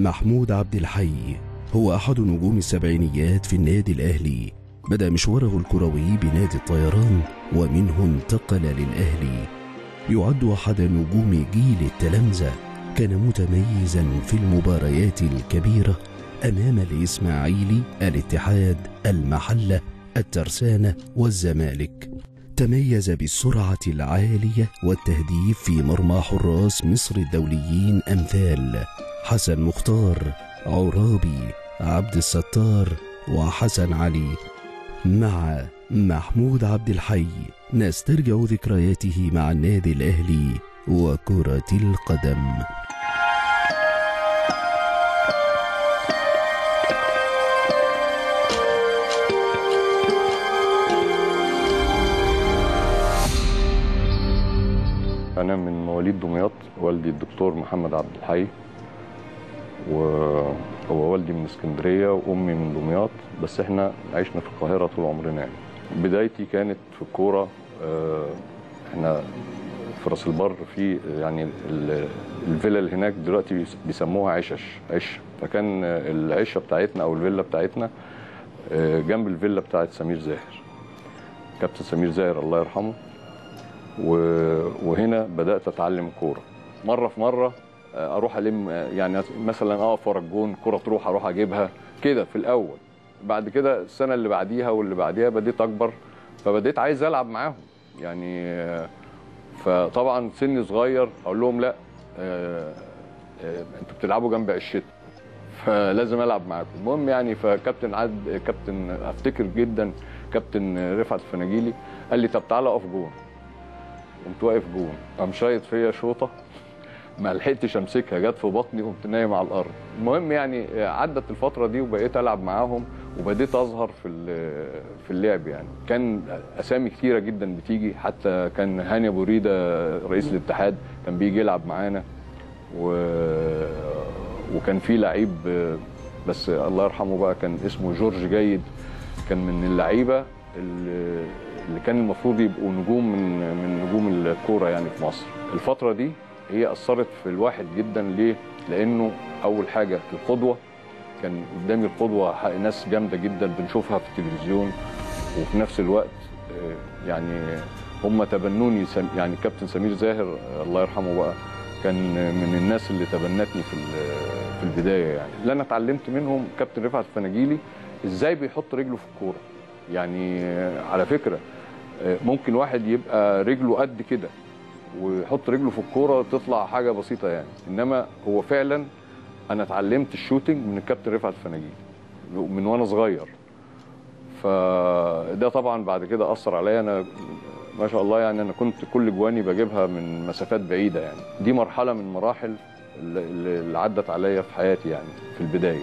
محمود عبد الحي هو أحد نجوم السبعينيات في النادي الأهلي بدأ مشواره الكروي بنادي الطيران ومنه انتقل للأهلي يعد أحد نجوم جيل التلامذة كان متميزا في المباريات الكبيرة أمام الإسماعيلي الاتحاد المحلة الترسانة والزمالك تميز بالسرعة العالية والتهديف في مرمى حراس مصر الدوليين أمثال حسن مختار عرابي عبد الستار وحسن علي مع محمود عبد الحي نسترجع ذكرياته مع النادي الأهلي وكرة القدم أنا من مواليد دمياط والدي الدكتور محمد عبد الحي وهو والدي من اسكندرية وأمي من دمياط بس احنا عشنا في القاهرة طول عمرنا يعني بدايتي كانت في الكورة آه، احنا في راس البر في يعني ال- الفيلا اللي هناك دلوقتي بيس- بيسموها عشش عش فكان العشه بتاعتنا او الفيلا بتاعتنا آه، جنب الفيلا بتاعت سمير زاهر كابتن سمير زاهر الله يرحمه و- وهنا بدات اتعلم كوره مره في مره آه، اروح الم آه، يعني مثلا اقف ورا الجون كوره تروح اروح اجيبها كده في الاول بعد كده السنه اللي بعديها واللي بعديها بديت اكبر فبديت عايز العب معاهم يعني آه، فطبعا سني صغير اقول لهم لا آه، آه، انتوا بتلعبوا جنب عشتي فلازم العب معاكم المهم يعني فكابتن عاد كابتن افتكر جدا كابتن رفعت الفناجيلي قال لي طب تعالى اقف جون قمت واقف جون قام شايط فيا شوطه ما لحقتش امسكها جت في بطني قمت نايم على الارض المهم يعني عدت الفتره دي وبقيت العب معاهم وبديت اظهر في ال- في اللعب يعني كان اسامي كتيره جدا بتيجي حتى كان هاني ابو ريده رئيس الاتحاد كان بيجي يلعب معانا و... وكان في لعيب بس الله يرحمه بقى كان اسمه جورج جيد كان من اللعيبه اللي اللي كان المفروض يبقوا نجوم من من نجوم الكوره يعني في مصر الفتره دي هي اثرت في الواحد جدا ليه لانه اول حاجه القدوه كان قدامي القدوه ح- ناس جامده جدا بنشوفها في التلفزيون وفي نفس الوقت آه، يعني هم تبنوني سم- يعني كابتن سمير زاهر آه، الله يرحمه بقى كان من الناس اللي تبنتني في ال- في البدايه يعني اللي انا اتعلمت منهم كابتن رفعت الفناجيلي ازاي بيحط رجله في الكوره يعني آه، على فكره آه، ممكن واحد يبقى رجله قد كده ويحط رجله في الكوره تطلع حاجه بسيطه يعني انما هو فعلا انا اتعلمت الشوتنج من الكابتن رفعت الفناجيلي من وانا صغير فده طبعا بعد كده اثر عليا انا ما شاء الله يعني انا كنت كل جواني بجيبها من مسافات بعيده يعني دي مرحله من مراحل اللي- اللي اللي عدت عليا في حياتي يعني في البدايه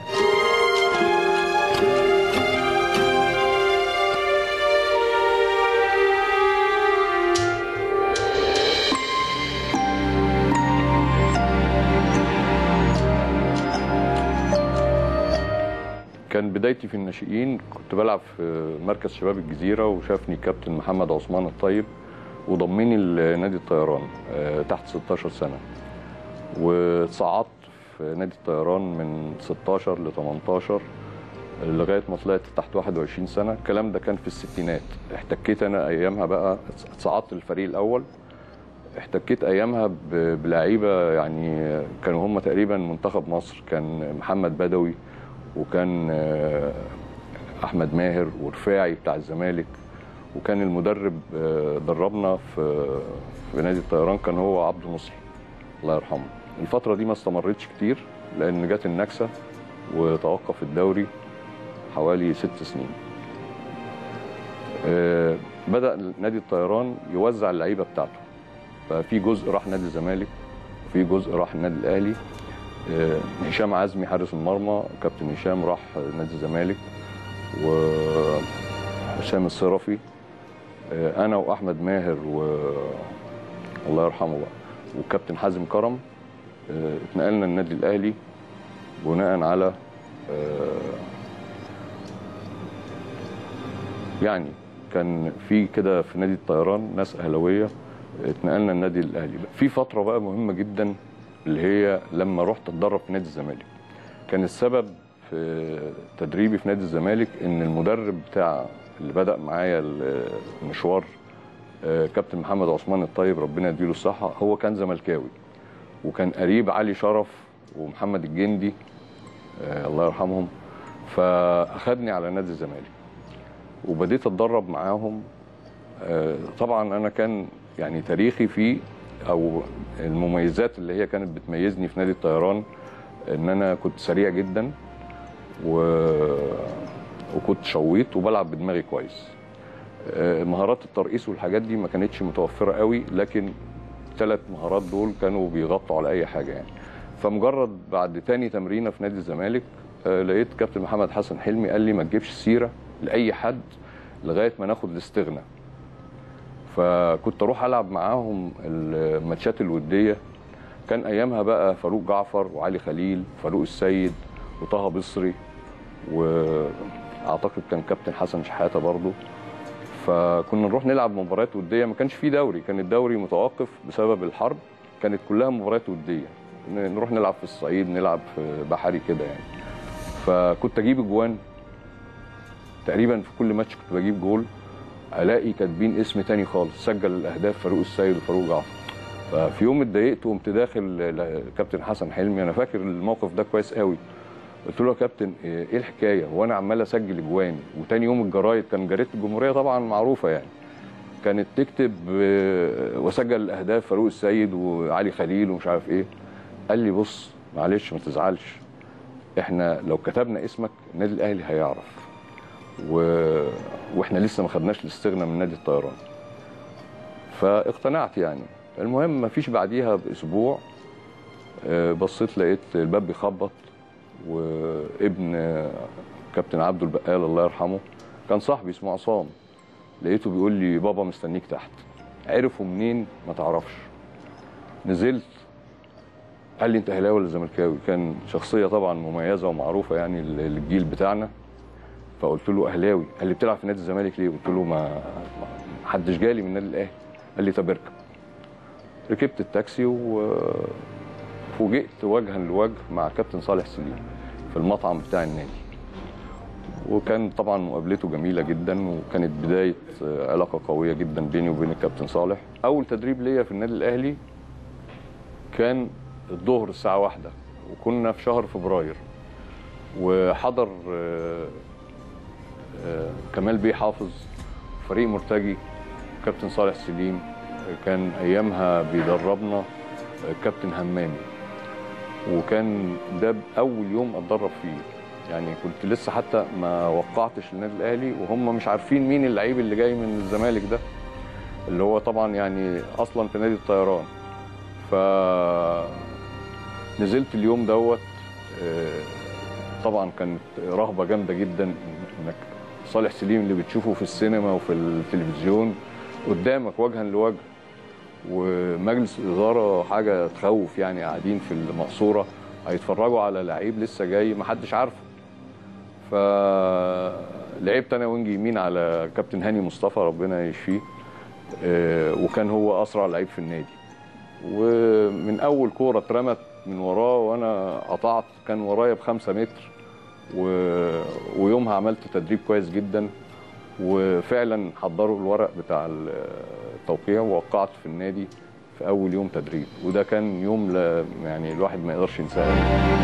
كان بدايتي في الناشئين كنت بلعب في مركز شباب الجزيرة وشافني كابتن محمد عثمان الطيب وضمني لنادي الطيران آه، تحت 16 سنة وصعدت في نادي الطيران من 16 ل 18 لغاية ما طلعت تحت 21 سنة الكلام ده كان في الستينات احتكيت أنا أيامها بقى صعدت الفريق الأول احتكيت ايامها ب- بلعيبه يعني كانوا هم تقريبا منتخب مصر كان محمد بدوي وكان آه، احمد ماهر ورفاعي بتاع الزمالك وكان المدرب آه، دربنا في في نادي الطيران كان هو عبد نصحي الله يرحمه الفتره دي ما استمرتش كتير لان جت النكسه وتوقف الدوري حوالي ست سنين آه، بدا نادي الطيران يوزع اللعيبه بتاعته ففي جزء راح نادي الزمالك وفي جزء راح النادي الاهلي آه، هشام عزمي حارس المرمى كابتن هشام راح نادي الزمالك وحسام الصرفي آه، انا واحمد ماهر و الله يرحمه بقى وكابتن حازم كرم آه، اتنقلنا النادي الاهلي بناء على آه، يعني كان في كده في نادي الطيران ناس اهلاويه اتنقلنا النادي الاهلي في فتره بقى مهمه جدا اللي هي لما رحت اتدرب في نادي الزمالك كان السبب في تدريبي في نادي الزمالك ان المدرب بتاع اللي بدا معايا المشوار آه، كابتن محمد عثمان الطيب ربنا يديله الصحه هو كان زملكاوي وكان قريب علي شرف ومحمد الجندي آه، الله يرحمهم فاخدني على نادي الزمالك وبديت اتدرب معاهم آه، طبعا انا كان يعني تاريخي فيه او المميزات اللي هي كانت بتميزني في نادي الطيران ان انا كنت سريع جدا و... وكنت شويط وبلعب بدماغي كويس آه، مهارات الترقيص والحاجات دي ما كانتش متوفره قوي لكن ثلاث مهارات دول كانوا بيغطوا على اي حاجه يعني فمجرد بعد تاني تمرينه في نادي الزمالك آه، لقيت كابتن محمد حسن حلمي قال لي ما تجيبش سيره لاي حد لغايه ما ناخد الاستغنى فكنت اروح العب معاهم الماتشات الوديه كان ايامها بقى فاروق جعفر وعلي خليل وفاروق السيد وطه بصري واعتقد كان كابتن حسن شحاته برضه فكنا نروح نلعب مباريات وديه ما كانش في دوري كان الدوري متوقف بسبب الحرب كانت كلها مباريات وديه ن- نروح نلعب في الصعيد نلعب في بحري كده يعني فكنت اجيب اجوان تقريبا في كل ماتش كنت بجيب جول الاقي كاتبين اسم تاني خالص سجل الاهداف فاروق السيد وفاروق جعفر ففي يوم اتضايقت وقمت داخل لكابتن حسن حلمي انا فاكر الموقف ده كويس قوي قلت له يا كابتن ايه الحكايه هو انا عمال اسجل اجوان وتاني يوم الجرايد كان جريده الجمهوريه طبعا معروفه يعني كانت تكتب آه، وسجل الاهداف فاروق السيد وعلي خليل ومش عارف ايه قال لي بص معلش ما تزعلش احنا لو كتبنا اسمك النادي الاهلي هيعرف و... واحنا لسه ما خدناش الاستغنى من نادي الطيران فاقتنعت يعني المهم ما فيش بعديها باسبوع آه، بصيت لقيت الباب بيخبط وابن آه، كابتن عبده البقال الله يرحمه كان صاحبي اسمه عصام لقيته بيقول لي بابا مستنيك تحت عرفوا منين ما تعرفش نزلت قال لي انت اهلاوي ولا زملكاوي كان شخصيه طبعا مميزه ومعروفه يعني للجيل بتاعنا فقلت له اهلاوي قال لي بتلعب في نادي الزمالك ليه قلت له ما ما حدش جالي من النادي الاهلي قال لي طب اركب ركبت التاكسي وفوجئت وجها لوجه مع كابتن صالح سليم في المطعم بتاع النادي وكان طبعا مقابلته جميله جدا وكانت بدايه آه، علاقه قويه جدا بيني وبين الكابتن صالح اول تدريب ليا في النادي الاهلي كان الظهر الساعه واحدة وكنا في شهر فبراير وحضر آه، آه، كمال بيه حافظ فريق مرتجي كابتن صالح سليم آه، كان ايامها بيدربنا آه، كابتن همامي وكان ده اول يوم اتدرب فيه يعني كنت لسه حتى ما وقعتش النادي الاهلي وهم مش عارفين مين اللعيب اللي جاي من الزمالك ده اللي هو طبعا يعني اصلا في نادي الطيران ف نزلت اليوم دوت آه، طبعا كانت رهبه جامده جدا انك صالح سليم اللي بتشوفه في السينما وفي التلفزيون قدامك وجها لوجه ومجلس الاداره حاجه تخوف يعني قاعدين في المقصوره هيتفرجوا على لعيب لسه جاي محدش عارفه فلعبت انا وينج يمين على كابتن هاني مصطفى ربنا يشفيه آه، وكان هو اسرع لعيب في النادي ومن اول كوره اترمت من وراه وانا قطعت كان ورايا بخمسة متر و... ويومها عملت تدريب كويس جدا وفعلا حضروا الورق بتاع التوقيع ووقعت في النادي في اول يوم تدريب وده كان يوم لا يعني الواحد ما يقدرش ينساه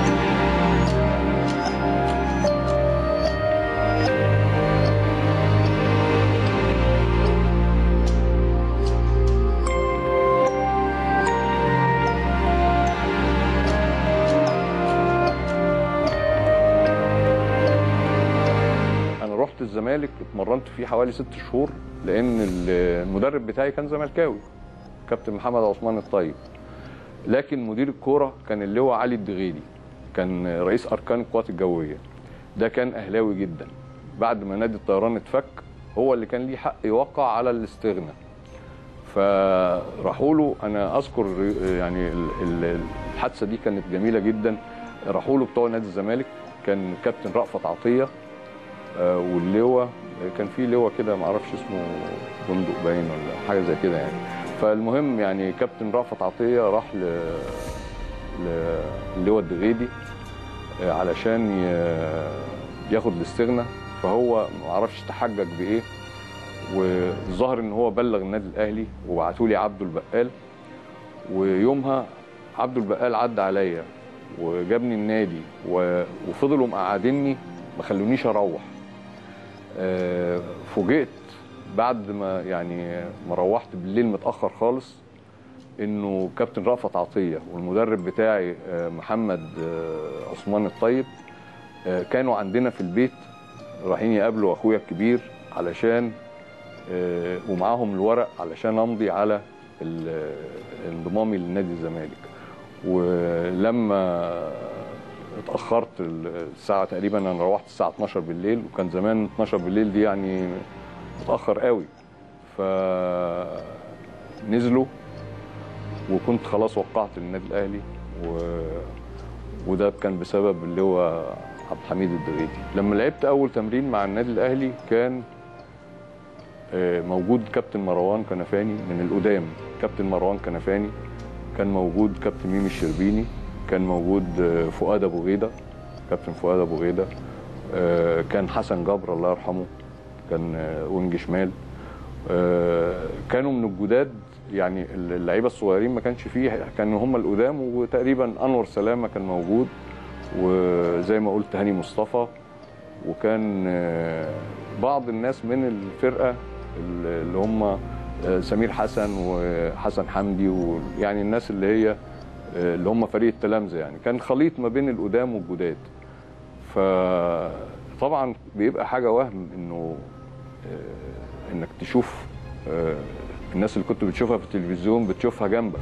انا رحت الزمالك اتمرنت فيه حوالي ست شهور لان المدرب بتاعي كان زملكاوي كابتن محمد عثمان الطيب لكن مدير الكوره كان اللواء علي الدغيلي كان رئيس اركان القوات الجويه ده كان اهلاوي جدا بعد ما نادي الطيران اتفك هو اللي كان ليه حق يوقع على الاستغناء فراحوا له انا اذكر يعني ال- ال- الحادثه دي كانت جميله جدا راحوا له بتوع نادي الزمالك كان كابتن رأفت عطيه آه، واللواء كان في لواء كده ما اعرفش اسمه بندق باين ولا حاجه زي كده يعني فالمهم يعني كابتن رأفت عطيه راح ل للواء الدغيدي آه، علشان ي- ياخد الاستغنى فهو ما عرفش تحجج بايه والظاهر ان هو بلغ النادي الاهلي وبعتوا لي عبده البقال ويومها عبده البقال عدى عليا وجابني النادي و- وفضلوا مقعديني ما خلونيش اروح آه، فوجئت بعد ما يعني ما روحت بالليل متاخر خالص انه كابتن رأفت عطيه والمدرب بتاعي آه، محمد آه، عثمان الطيب آه، كانوا عندنا في البيت رايحين يقابلوا اخويا الكبير علشان آه، ومعاهم الورق علشان امضي على ال- انضمامي لنادي الزمالك ولما اتاخرت الساعه تقريبا انا روحت الساعه 12 بالليل وكان زمان 12 بالليل دي يعني متاخر قوي فنزلوا وكنت خلاص وقعت للنادي الاهلي و... وده كان بسبب اللي هو عبد الحميد الدغيدي لما لعبت اول تمرين مع النادي الاهلي كان آه، موجود كابتن مروان كنفاني من القدام كابتن مروان كنفاني كان موجود كابتن ميمي الشربيني كان موجود آه، فؤاد ابو غيده كابتن فؤاد ابو غيده آه، كان حسن جبر الله يرحمه كان آه، وينج شمال آه، كانوا من الجداد يعني اللعيبه الصغيرين ما كانش فيه كانوا هم القدام وتقريبا انور سلامه كان موجود وزي ما قلت هاني مصطفى وكان آه، بعض الناس من الفرقه اللي هم آه، سمير حسن وحسن حمدي ويعني الناس اللي هي آه، اللي هم فريق التلامذه يعني كان خليط ما بين القدام والجداد فطبعا بيبقى حاجه وهم انه آه، انك تشوف آه، الناس اللي كنت بتشوفها في التلفزيون بتشوفها جنبك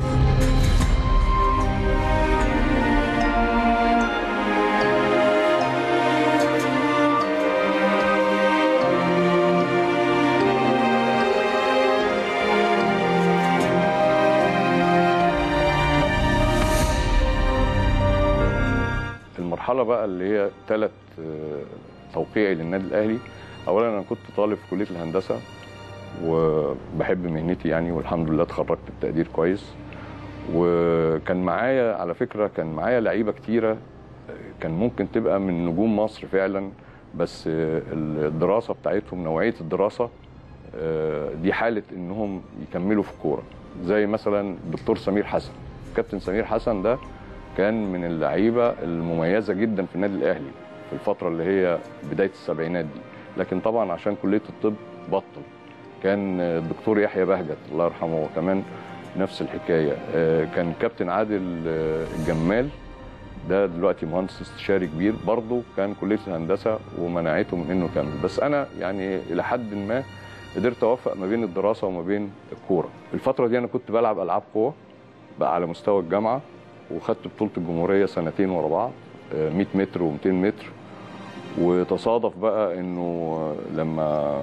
المرحله بقى اللي هي ثلاث توقيعي للنادي الاهلي اولا انا كنت طالب في كليه الهندسه وبحب مهنتي يعني والحمد لله اتخرجت بتقدير كويس وكان معايا على فكره كان معايا لعيبه كتيره كان ممكن تبقى من نجوم مصر فعلا بس الدراسه بتاعتهم نوعيه الدراسه دي حاله انهم يكملوا في الكوره زي مثلا الدكتور سمير حسن كابتن سمير حسن ده كان من اللعيبه المميزه جدا في النادي الاهلي في الفتره اللي هي بدايه السبعينات دي لكن طبعا عشان كليه الطب بطل كان الدكتور يحيى بهجت الله يرحمه كمان نفس الحكايه كان كابتن عادل الجمال ده دلوقتي مهندس استشاري كبير برضه كان كليه الهندسه ومنعته من انه يكمل بس انا يعني الى حد ما قدرت اوفق ما بين الدراسه وما بين الكوره الفتره دي انا كنت بلعب العاب قوه بقى على مستوى الجامعه وخدت بطوله الجمهوريه سنتين ورا بعض 100 متر و200 متر وتصادف بقى انه لما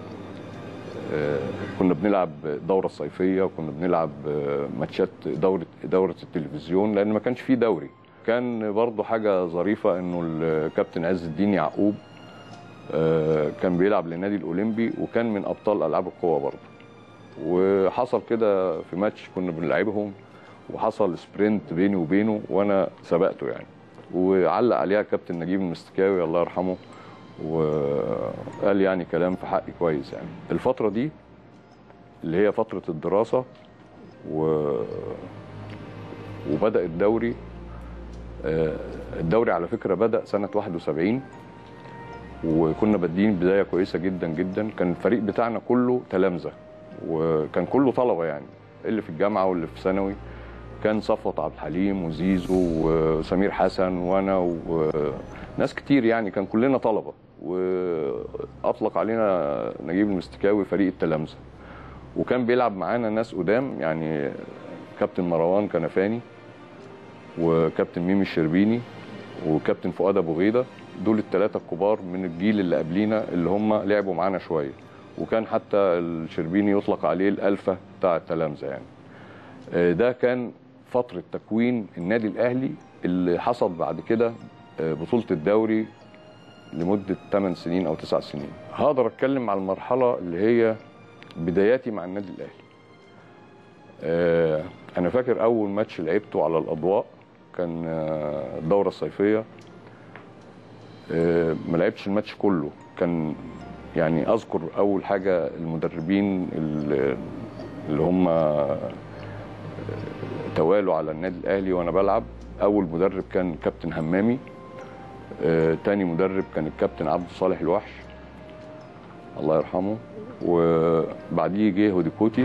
كنا بنلعب دوره صيفيه وكنا بنلعب ماتشات دوره دوره التلفزيون لان ما كانش فيه دوري كان برضو حاجه ظريفه انه الكابتن عز الدين يعقوب كان بيلعب للنادي الاولمبي وكان من ابطال العاب القوه برضو وحصل كده في ماتش كنا بنلعبهم وحصل سبرنت بيني وبينه وانا سبقته يعني وعلق عليها كابتن نجيب المستكاوي الله يرحمه وقال يعني كلام في حقي كويس يعني الفتره دي اللي هي فتره الدراسه و... وبدا الدوري الدوري على فكره بدا سنه 71 وكنا بادئين بدايه كويسه جدا جدا كان الفريق بتاعنا كله تلامذه وكان كله طلبه يعني اللي في الجامعه واللي في ثانوي كان صفوت عبد الحليم وزيزو وسمير حسن وانا وناس كتير يعني كان كلنا طلبه واطلق علينا نجيب المستكاوي فريق التلامذه وكان بيلعب معانا ناس قدام يعني كابتن مروان كنفاني وكابتن ميمي الشربيني وكابتن فؤاد ابو غيده دول الثلاثه الكبار من الجيل اللي قبلينا اللي هم لعبوا معانا شويه وكان حتى الشربيني يطلق عليه الالفه بتاع التلامذه يعني ده كان فتره تكوين النادي الاهلي اللي حصل بعد كده بطوله الدوري لمده 8 سنين او 9 سنين هقدر اتكلم على المرحله اللي هي بداياتي مع النادي الاهلي انا فاكر اول ماتش لعبته على الاضواء كان الدوره الصيفيه آه، ما لعبتش الماتش كله كان يعني اذكر اول حاجه المدربين اللي اللي هم آه، توالوا على النادي الاهلي وانا بلعب اول مدرب كان كابتن همامي آه، تاني مدرب كان الكابتن عبد الصالح الوحش الله يرحمه وبعديه جه هوديكوتي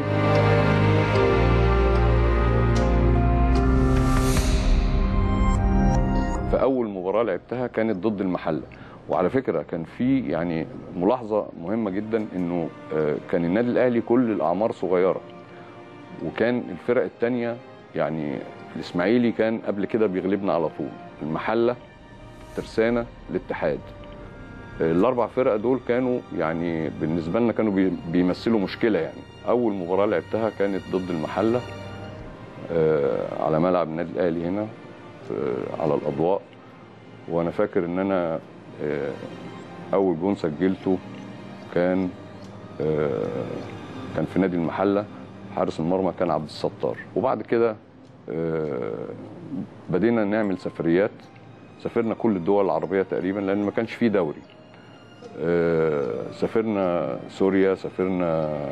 فاول مباراه لعبتها كانت ضد المحله وعلى فكره كان في يعني ملاحظه مهمه جدا انه آه، كان النادي الاهلي كل الاعمار صغيره وكان الفرق الثانيه يعني الاسماعيلي كان قبل كده بيغلبنا على طول المحله ترسانه الاتحاد الاربع فرق دول كانوا يعني بالنسبه لنا كانوا بي- بيمثلوا مشكله يعني اول مباراه لعبتها كانت ضد المحله آه، على ملعب النادي الاهلي هنا في- على الاضواء وانا فاكر ان انا آه، اول جون سجلته كان آه، كان في نادي المحله حارس المرمى كان عبد الستار وبعد كده آه، بدينا نعمل سفريات سافرنا كل الدول العربيه تقريبا لان ما كانش فيه دوري آه، سافرنا سوريا سافرنا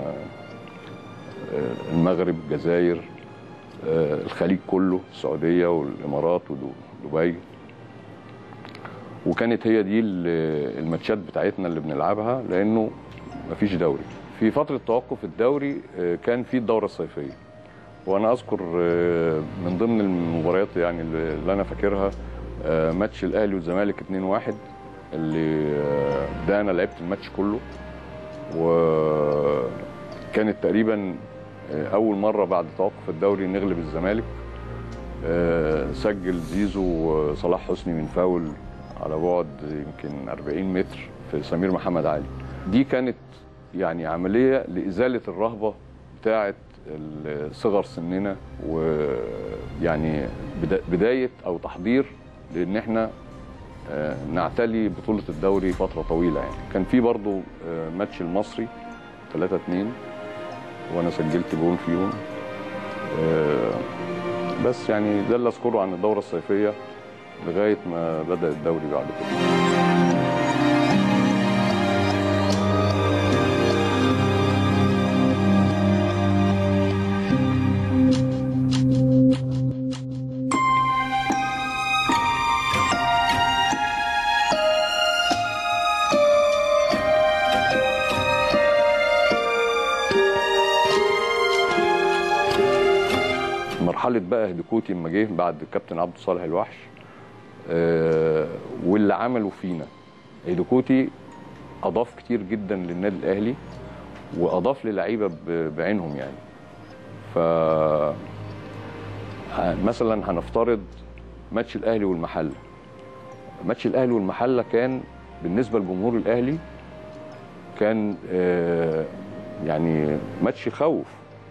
آه، المغرب الجزائر آه، الخليج كله السعوديه والامارات ودبي وكانت هي دي ال- الماتشات بتاعتنا اللي بنلعبها لانه مفيش دوري في فتره توقف الدوري آه، كان في الدوره الصيفيه وانا اذكر آه، من ضمن المباريات يعني اللي انا فاكرها آه، ماتش الاهلي والزمالك 2-1 اللي آه، ده انا لعبت الماتش كله وكانت تقريبا آه، اول مره بعد توقف الدوري نغلب الزمالك آه، سجل زيزو صلاح حسني من فاول على بعد يمكن 40 متر في سمير محمد علي دي كانت يعني عمليه لازاله الرهبه بتاعه ال- صغر سننا ويعني بدا- بدايه او تحضير لان احنا آه، نعتلي بطوله الدوري فتره طويله يعني كان في برضو آه، ماتش المصري 3 2 وانا سجلت جول فيهم آه، بس يعني ده اللي اذكره عن الدوره الصيفيه لغايه ما بدا الدوري بعد كده مرحله بقى هدكوتي لما جه بعد الكابتن عبد الصالح الوحش آه، واللي عمله فينا هدكوتي اضاف كتير جدا للنادي الاهلي واضاف للعيبه ب- بعينهم يعني ف ه- مثلا هنفترض ماتش الاهلي والمحله ماتش الاهلي والمحله كان بالنسبه لجمهور الاهلي كان آه، يعني ماتش يخوف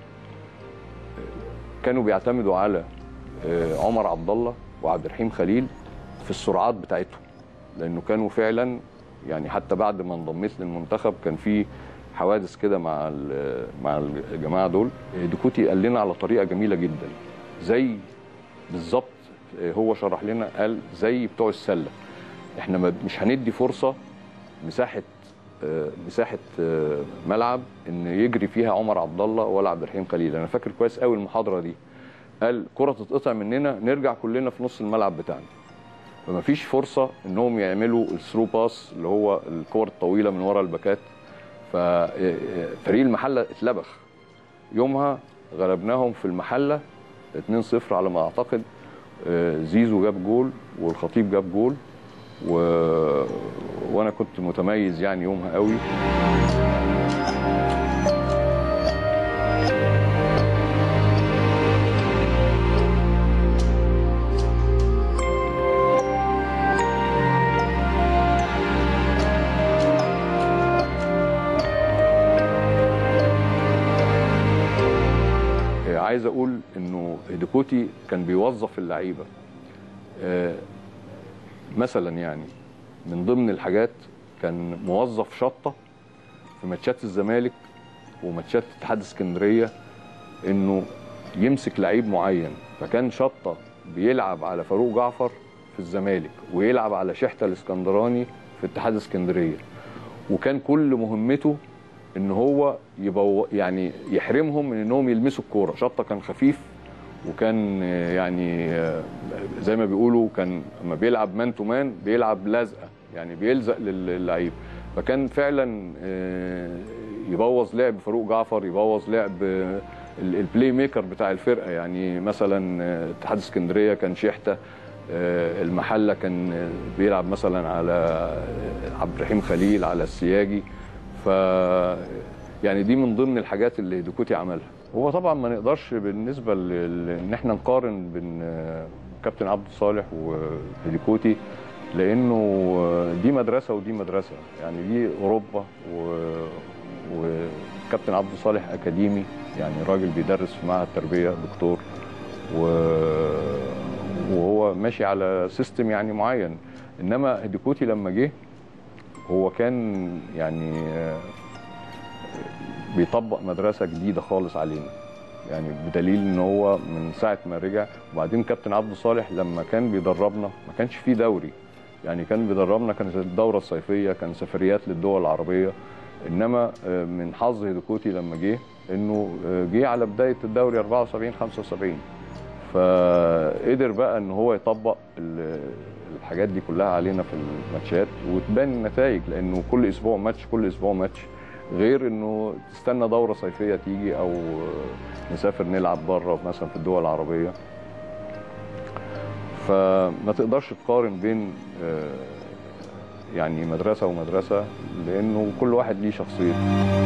كانوا بيعتمدوا على آه، عمر عبد الله وعبد الرحيم خليل في السرعات بتاعتهم لانه كانوا فعلا يعني حتى بعد ما انضميت للمنتخب كان في حوادث كده مع ال- مع الجماعه دول آه، ديكوتي قال لنا على طريقه جميله جدا زي بالظبط آه، هو شرح لنا قال زي بتوع السله احنا ما- مش هندي فرصه مساحه آه، مساحه آه، ملعب ان يجري فيها عمر عبد الله ولا عبد الرحيم خليل انا فاكر كويس قوي المحاضره دي قال كره تتقطع مننا نرجع كلنا في نص الملعب بتاعنا فما فيش فرصه انهم يعملوا الثرو باس اللي هو الكور الطويله من ورا الباكات ففريق المحله اتلبخ يومها غلبناهم في المحله 2-0 على ما اعتقد آه، زيزو جاب جول والخطيب جاب جول و... وانا كنت متميز يعني يومها قوي آه، عايز اقول انه هيديكوتي كان بيوظف اللعيبه آه، مثلا يعني من ضمن الحاجات كان موظف شطه في ماتشات الزمالك وماتشات اتحاد اسكندريه انه يمسك لعيب معين فكان شطه بيلعب على فاروق جعفر في الزمالك ويلعب على شحته الاسكندراني في اتحاد اسكندريه وكان كل مهمته ان هو يبو يعني يحرمهم من انهم يلمسوا الكوره شطه كان خفيف وكان آه، يعني آه، زي ما بيقولوا كان لما بيلعب مان تو مان بيلعب لازقه يعني بيلزق للعيب فكان فعلا آه، يبوظ لعب فاروق جعفر يبوظ لعب آه، ال- البلاي ميكر بتاع الفرقه يعني مثلا آه، اتحاد اسكندريه كان شحته آه، المحله كان آه، بيلعب مثلا على آه، عبد الرحيم خليل على السياجي ف يعني دي من ضمن الحاجات اللي ديكوتي عملها هو طبعا ما نقدرش بالنسبه ل- ل- ان احنا نقارن بين آه، كابتن عبد الصالح وديكوتي لانه آه، دي مدرسه ودي مدرسه يعني دي اوروبا و... وكابتن عبد الصالح اكاديمي يعني راجل بيدرس في معهد تربيه دكتور و... وهو ماشي على سيستم يعني معين انما ديكوتي لما جه هو كان يعني آه، بيطبق مدرسه جديده خالص علينا يعني بدليل ان هو من ساعه ما رجع وبعدين كابتن عبد الصالح لما كان بيدربنا ما كانش فيه دوري يعني كان بيدربنا كانت الدوره الصيفيه كان سفريات للدول العربيه انما آه، من حظ هيدوكوتي لما جه انه آه، جه على بدايه الدوري 74 75 فقدر بقى ان هو يطبق ال- الحاجات دي كلها علينا في الماتشات وتبان النتائج لانه كل اسبوع ماتش كل اسبوع ماتش غير انه تستنى دوره صيفيه تيجي او نسافر نلعب بره مثلا في الدول العربيه فما تقدرش تقارن بين آه، يعني مدرسه ومدرسه لانه كل واحد ليه شخصيته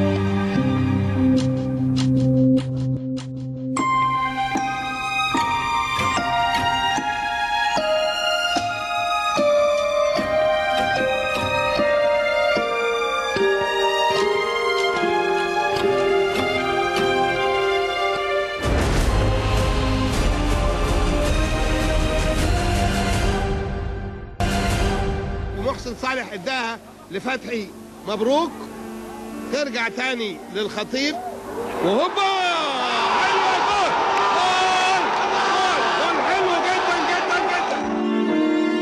ومحسن صالح اداها لفتحي مبروك ترجع تاني للخطيب وهوبا حلوه جول جول جول جول حلو جدا جدا جدا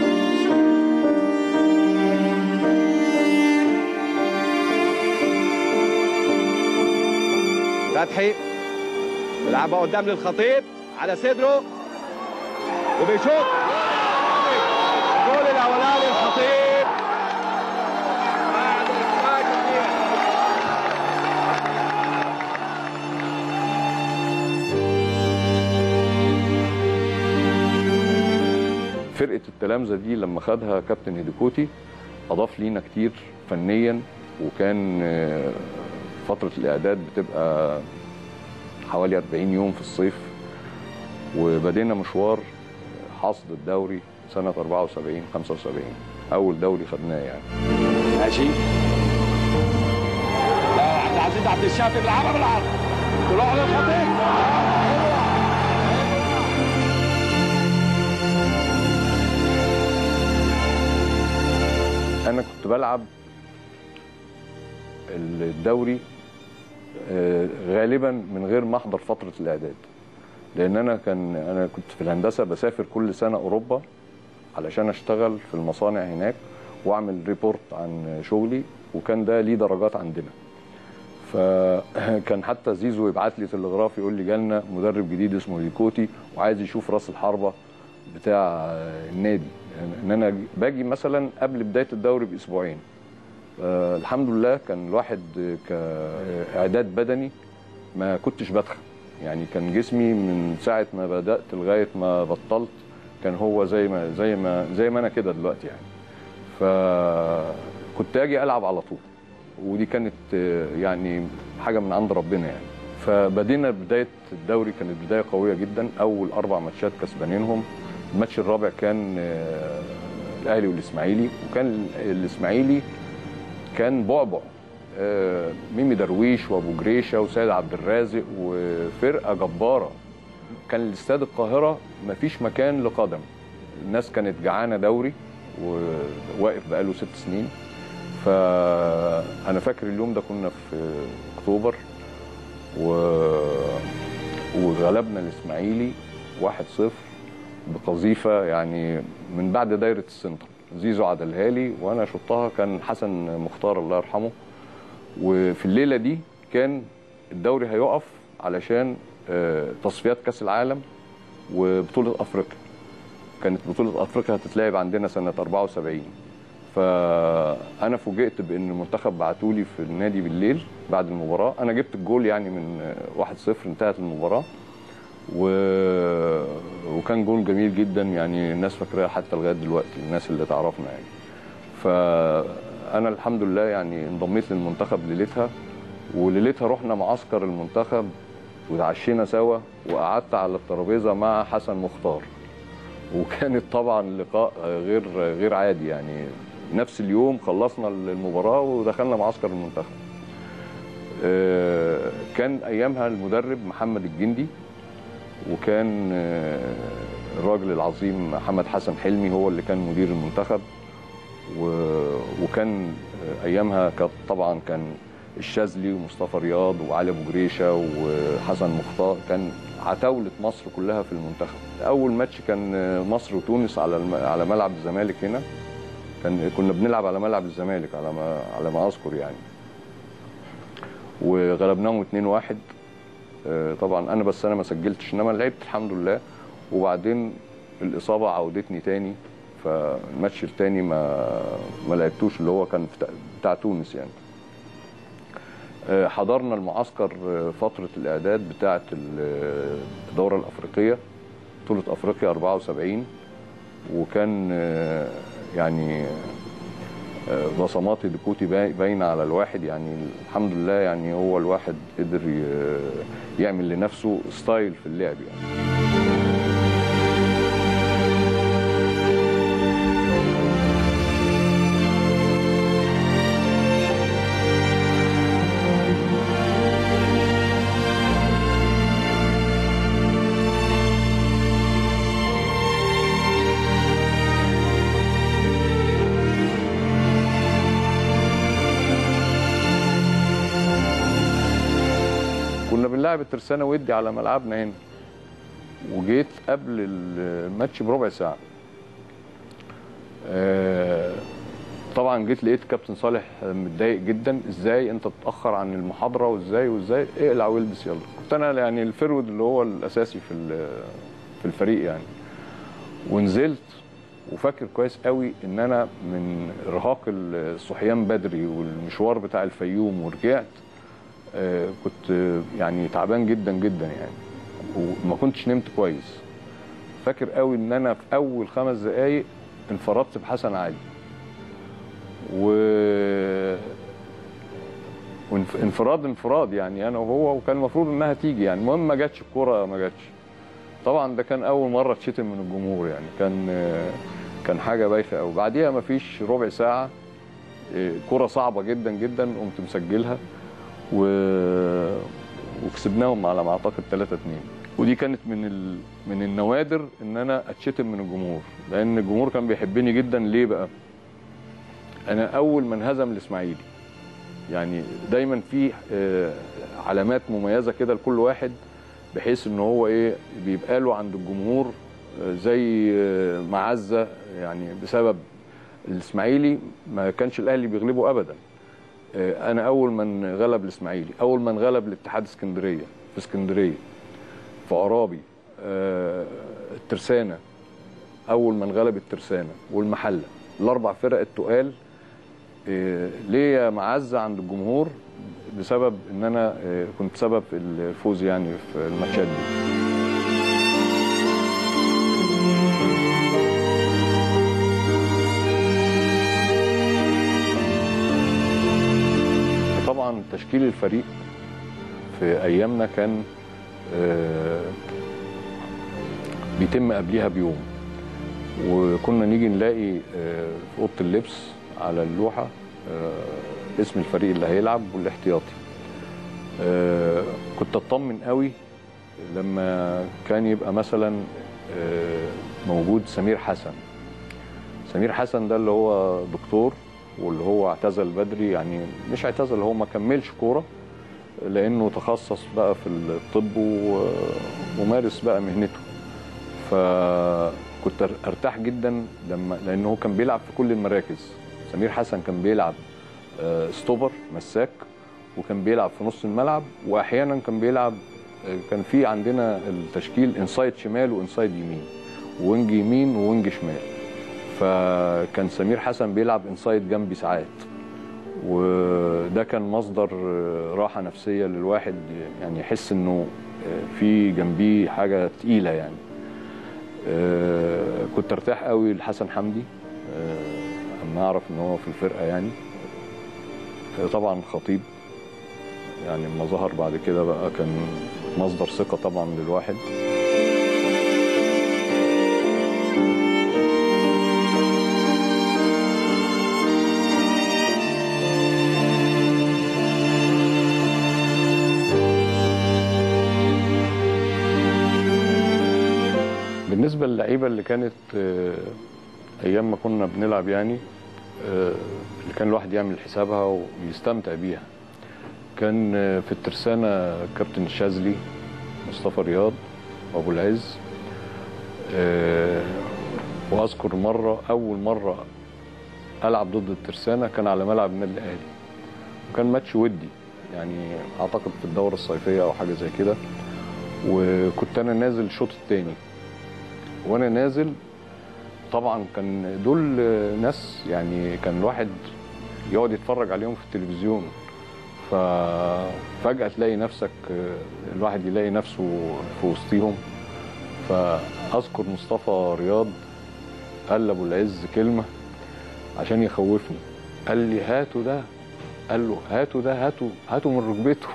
فتحي بيلعبها قدام للخطيب على صدره وبيشوط الجول الاولاني للخطيب بعد 12 دقيقة. فرقه التلامذه دي لما خدها كابتن هيديكوتي اضاف لينا كتير فنيا وكان آه، فتره الاعداد بتبقى حوالي 40 يوم في الصيف وبدينا مشوار حصد الدوري سنه 74 75 اول دوري خدناه يعني ماشي لا عبد العزيز عبد الشافي بيلعبها بالعرض طلوع للخطيب انا كنت بلعب الدوري آه، غالبا من غير ما احضر فتره الاعداد لان انا كان انا كنت في الهندسه بسافر كل سنه اوروبا علشان اشتغل في المصانع هناك واعمل ريبورت عن شغلي وكان ده ليه درجات عندنا فكان حتى زيزو يبعت لي تلغراف يقول لي جالنا مدرب جديد اسمه هيكوتي وعايز يشوف راس الحربه بتاع النادي ان انا باجي مثلا قبل بدايه الدوري باسبوعين آه، الحمد لله كان الواحد كاعداد بدني ما كنتش بدخن يعني كان جسمي من ساعه ما بدات لغايه ما بطلت كان هو زي ما زي ما زي ما انا كده دلوقتي يعني فكنت اجي العب على طول ودي كانت آه، يعني حاجه من عند ربنا يعني فبدينا بدايه الدوري كانت بدايه قويه جدا اول اربع ماتشات كسبانينهم الماتش الرابع كان آه، الاهلي والاسماعيلي وكان الاسماعيلي كان بعبع آه، ميمي درويش وابو جريشه وسيد عبد الرازق وفرقه جباره كان الاستاد القاهره مفيش مكان لقدم الناس كانت جعانه دوري وواقف بقاله ست سنين فانا فاكر اليوم ده كنا في اكتوبر و... وغلبنا الاسماعيلي 1-0 بقذيفه يعني من بعد دايره السنتر زيزو عدلها لي وانا شطها كان حسن مختار الله يرحمه وفي الليله دي كان الدوري هيقف علشان آه، تصفيات كاس العالم وبطوله افريقيا كانت بطوله افريقيا هتتلعب عندنا سنه 74 فانا فوجئت بان المنتخب بعتولي في النادي بالليل بعد المباراه انا جبت الجول يعني من آه، 1-0 انتهت المباراه و... وكان جول جميل جدا يعني الناس فاكراه حتى لغايه دلوقتي الناس اللي تعرفنا يعني فانا الحمد لله يعني انضميت للمنتخب ليلتها وليلتها رحنا معسكر المنتخب وتعشينا سوا وقعدت على الترابيزه مع حسن مختار وكانت طبعا لقاء غير غير عادي يعني نفس اليوم خلصنا المباراه ودخلنا معسكر المنتخب آه، كان ايامها المدرب محمد الجندي وكان آه، الراجل العظيم محمد حسن حلمي هو اللي كان مدير المنتخب و- وكان آه، ايامها كان طبعا كان الشاذلي ومصطفى رياض وعلي ابو جريشه وحسن مختار كان عتاوله مصر كلها في المنتخب اول ماتش كان آه، مصر وتونس على الم- على ملعب الزمالك هنا كان كنا بنلعب على ملعب الزمالك على ما على ما اذكر يعني وغلبناهم 2-1 آه، طبعا انا بس انا ما سجلتش انما لعبت الحمد لله وبعدين الاصابه عودتني تاني فالماتش التاني ما ما لعبتوش اللي هو كان بتاع- بتاع تونس يعني آه، حضرنا المعسكر آه، فتره الاعداد بتاعه ال- الدوره الافريقيه بطوله افريقيا 74 وكان آه، يعني آه، بصمات ديكوتي باي- باينه على الواحد يعني الحمد لله يعني هو الواحد قدر ي- يعمل لنفسه ستايل في اللعب يعني كنا بنلعب الترسانة ودي على ملعبنا هنا وجيت قبل الماتش بربع ساعة آه، طبعا جيت لقيت كابتن صالح متضايق جدا ازاي انت تتاخر عن المحاضره وازاي وازاي اقلع والبس يلا كنت انا يعني الفرود اللي هو الاساسي في ال- في الفريق يعني ونزلت وفاكر كويس قوي ان انا من ارهاق الصحيان بدري والمشوار بتاع الفيوم ورجعت آه، كنت آه، يعني تعبان جدا جدا يعني وما كنتش نمت كويس فاكر قوي ان انا في اول خمس دقايق انفردت بحسن علي و وانف- انفراد انفراد يعني انا وهو وكان المفروض انها تيجي يعني المهم ما جاتش الكوره ما جاتش طبعا ده كان اول مره اتشتم من الجمهور يعني كان آه، كان حاجه بايخه قوي بعديها ما فيش ربع ساعه آه، كره صعبه جدا جدا قمت مسجلها و... وكسبناهم على ما اعتقد 3 2 ودي كانت من ال... من النوادر ان انا اتشتم من الجمهور لان الجمهور كان بيحبني جدا ليه بقى انا اول من هزم الاسماعيلي يعني دايما في آه، علامات مميزه كده لكل واحد بحيث ان هو ايه بيبقى له عند الجمهور آه، زي آه، معزه يعني بسبب الاسماعيلي ما كانش الاهلي بيغلبه ابدا آه، انا اول من غلب الاسماعيلي اول من غلب الاتحاد اسكندريه في اسكندريه في عرابي آه، الترسانه اول من غلب الترسانه والمحله الاربع فرق التقال آه، ليا معزه عند الجمهور بسبب ان انا آه، كنت سبب في الفوز يعني في الماتشات دي طبعا تشكيل الفريق في ايامنا كان آه، بيتم قبليها بيوم وكنا نيجي نلاقي آه، في اوضه اللبس على اللوحه آه، اسم الفريق اللي هيلعب والاحتياطي آه، كنت اطمن قوي لما كان يبقى مثلا آه، موجود سمير حسن سمير حسن ده اللي هو دكتور واللي هو اعتزل بدري يعني مش اعتزل هو ما كملش كوره لانه تخصص بقى في الطب و- ومارس بقى مهنته فكنت أر- ارتاح جدا لما لانه هو كان بيلعب في كل المراكز سمير حسن كان بيلعب آه، ستوبر مساك وكان بيلعب في نص الملعب واحيانا كان بيلعب آه، كان في عندنا التشكيل انسايد شمال وانسايد يمين وينج يمين وينج شمال فكان سمير حسن بيلعب انسايد جنبي ساعات وده كان مصدر آه، راحه نفسيه للواحد يعني يحس انه آه، في جنبيه حاجه تقيله يعني آه، كنت ارتاح قوي لحسن حمدي آه، اما اعرف ان هو في الفرقه يعني آه، طبعا خطيب يعني لما ظهر بعد كده بقى كان مصدر ثقه طبعا للواحد بالنسبة للعيبة اللي كانت آه، أيام ما كنا بنلعب يعني آه، اللي كان الواحد يعمل حسابها ويستمتع بيها كان آه، في الترسانة كابتن الشاذلي مصطفى رياض وأبو العز آه، وأذكر مرة أول مرة ألعب ضد الترسانة كان على ملعب النادي الأهلي وكان ماتش ودي يعني أعتقد في الدورة الصيفية أو حاجة زي كده وكنت أنا نازل الشوط الثاني وانا نازل طبعا كان دول ناس يعني كان الواحد يقعد يتفرج عليهم في التلفزيون ففجأة تلاقي نفسك الواحد يلاقي نفسه في وسطيهم فأذكر مصطفى رياض قال لأبو العز كلمة عشان يخوفني قال لي هاتوا ده قال له هاتوا ده هاتوا هاتوا من ركبته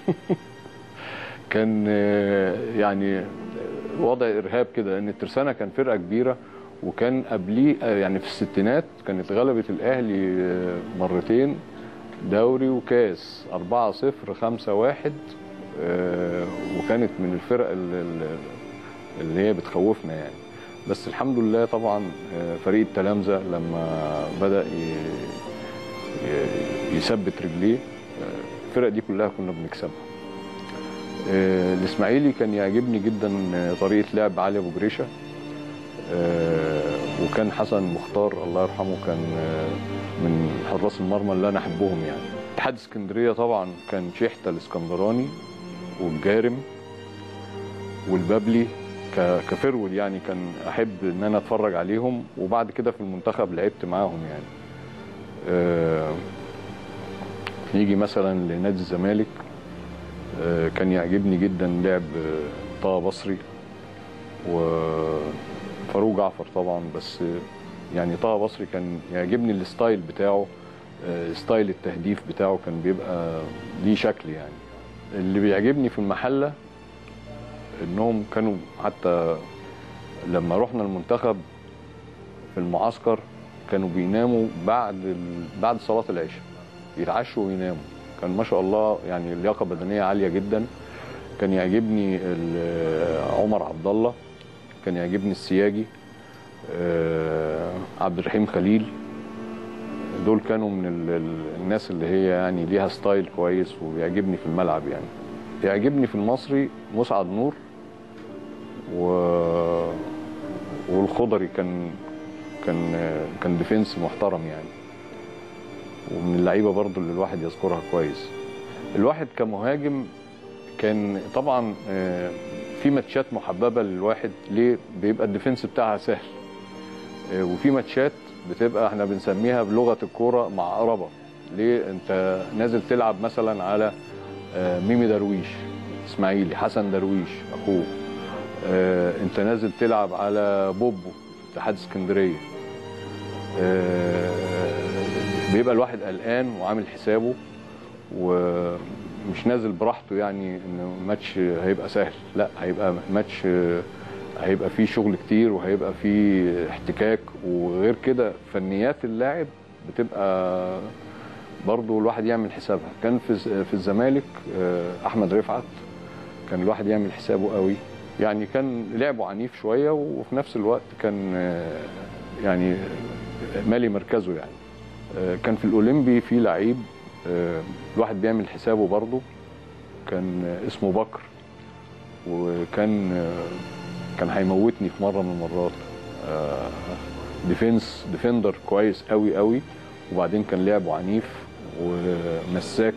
كان آه، يعني وضع ارهاب كده لان الترسانه كان فرقه كبيره وكان قبليه آه، يعني في الستينات كانت غلبت الاهلي آه، مرتين دوري وكاس 4 0 5 1 وكانت من الفرق ال- ال- اللي هي بتخوفنا يعني بس الحمد لله طبعا آه، فريق التلامذه لما بدا ي- ي- يثبت رجليه آه، الفرق دي كلها كنا بنكسبها آه، الاسماعيلي كان يعجبني جدا آه، طريقه لعب علي ابو جريشه آه، وكان حسن مختار الله يرحمه كان آه، من حراس المرمى اللي انا احبهم يعني اتحاد اسكندريه طبعا كان شحته الاسكندراني والجارم والبابلي ك- كفرود يعني كان احب ان انا اتفرج عليهم وبعد كده في المنتخب لعبت معاهم يعني آه، نيجي مثلا لنادي الزمالك آه، كان يعجبني جدا لعب آه، طه بصري وفاروق جعفر طبعا بس آه، يعني طه بصري كان يعجبني الستايل بتاعه آه، ستايل التهديف بتاعه كان بيبقى ليه شكل يعني اللي بيعجبني في المحله انهم كانوا حتى لما رحنا المنتخب في المعسكر كانوا بيناموا بعد ال... بعد صلاه العشاء يتعشوا ويناموا كان ما شاء الله يعني لياقه بدنيه عاليه جدا كان يعجبني ال- عمر عبد الله كان يعجبني السياجي آه، عبد الرحيم خليل دول كانوا من ال- ال- الناس اللي هي يعني ليها ستايل كويس ويعجبني في الملعب يعني يعجبني في المصري مسعد نور و... والخضري كان كان كان ديفنس محترم يعني ومن اللعيبه برضو اللي الواحد يذكرها كويس الواحد كمهاجم كان طبعا آه، في ماتشات محببه للواحد ليه بيبقى الديفنس بتاعها سهل آه، وفي ماتشات بتبقى احنا بنسميها بلغه الكوره معقربه ليه انت نازل تلعب مثلا على آه، ميمي درويش اسماعيلي حسن درويش اخوه آه، انت نازل تلعب على بوبو اتحاد اسكندريه آه، بيبقى الواحد قلقان وعامل حسابه ومش نازل براحته يعني ان الماتش هيبقى سهل لا هيبقى ماتش آه، هيبقى فيه شغل كتير وهيبقى فيه احتكاك وغير كده فنيات اللاعب بتبقى برضو الواحد يعمل حسابها كان في في الزمالك آه، احمد رفعت كان الواحد يعمل حسابه قوي يعني كان لعبه عنيف شويه وفي نفس الوقت كان آه، يعني مالي مركزه يعني آه، كان في الاولمبي في لعيب آه، الواحد بيعمل حسابه برضه كان آه، اسمه بكر وكان آه، كان هيموتني في مره من المرات آه، ديفنس ديفندر كويس قوي قوي وبعدين كان لعبه عنيف ومساك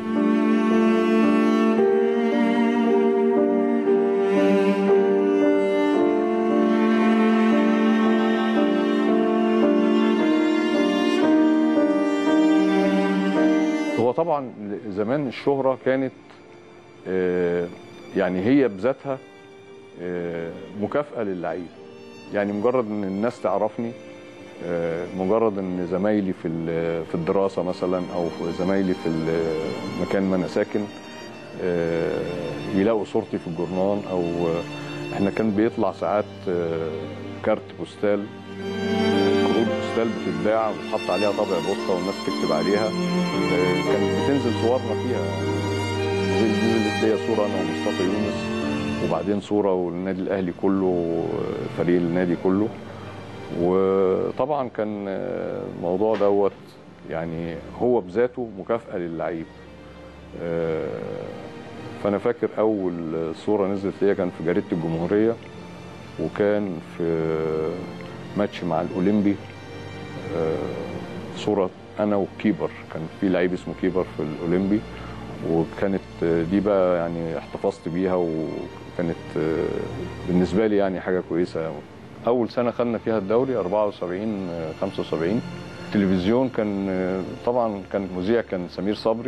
هو طبعا زمان الشهرة كانت آه، يعني هي بذاتها آه، مكافأة للعيب يعني مجرد ان الناس تعرفني آه، مجرد ان زمايلي في ال- في الدراسة مثلا او في زمايلي في المكان ما انا ساكن آه، يلاقوا صورتي في الجورنال او آه، احنا كان بيطلع ساعات آه، كارت بوستال كروت بوستال بتتباع وتحط عليها طابع بوسطه والناس تكتب عليها آه، كانت بتنزل صورنا فيها نزل- نزلت ليا صوره انا ومصطفى يونس وبعدين صوره والنادي الاهلي كله آه، فريق النادي كله وطبعا كان آه، الموضوع دوت يعني هو بذاته مكافاه للعيب آه، فانا فاكر اول صوره نزلت ليا كان في جريده الجمهوريه وكان في ماتش مع الاولمبي آه، صوره انا وكيبر كان في لعيب اسمه كيبر في الاولمبي وكانت آه، دي بقى يعني احتفظت بيها وكانت آه، بالنسبه لي يعني حاجه كويسه اول سنه خدنا فيها الدوري 74 آه، 75 التلفزيون كان آه، طبعا كان المذيع كان سمير صبري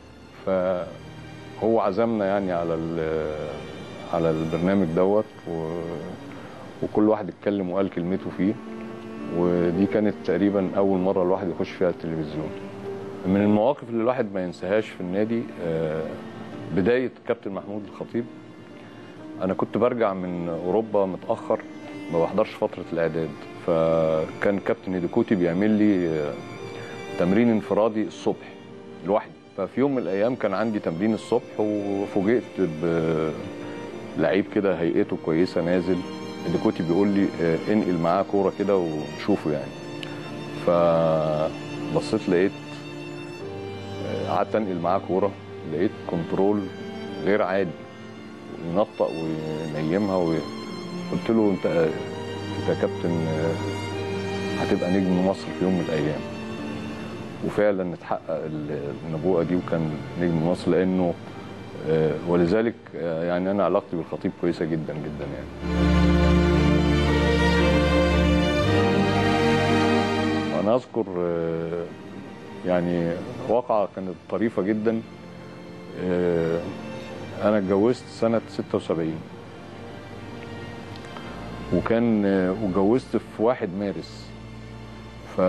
فهو عزمنا يعني على ال- على البرنامج دوت و وكل واحد اتكلم وقال كلمته فيه ودي كانت تقريبا اول مره الواحد يخش فيها التلفزيون من المواقف اللي الواحد ما ينساهاش في النادي آه، بدايه كابتن محمود الخطيب انا كنت برجع من اوروبا متاخر ما بحضرش فتره الاعداد فكان كابتن هيديكوتي بيعمل لي آه، تمرين انفرادي الصبح لوحدي ففي يوم من الايام كان عندي تمرين الصبح وفوجئت بلعيب كده هيئته كويسه نازل هيديكوتي بيقول لي آه، انقل معاه كوره كده ونشوفه يعني فبصيت لقيت آه، قعدت انقل معاه كوره لقيت كنترول غير عادي ينطق وينيمها وقلت له انت انت يا كابتن آه، هتبقى نجم مصر في يوم من الايام وفعلا اتحقق ال- النبوءه دي وكان نجم مصر لانه آه، ولذلك آه، يعني انا علاقتي بالخطيب كويسه جدا جدا يعني انا اذكر آه، يعني واقعه كانت طريفه جدا آه، انا اتجوزت سنه 76 وكان آه، واتجوزت في 1 مارس ف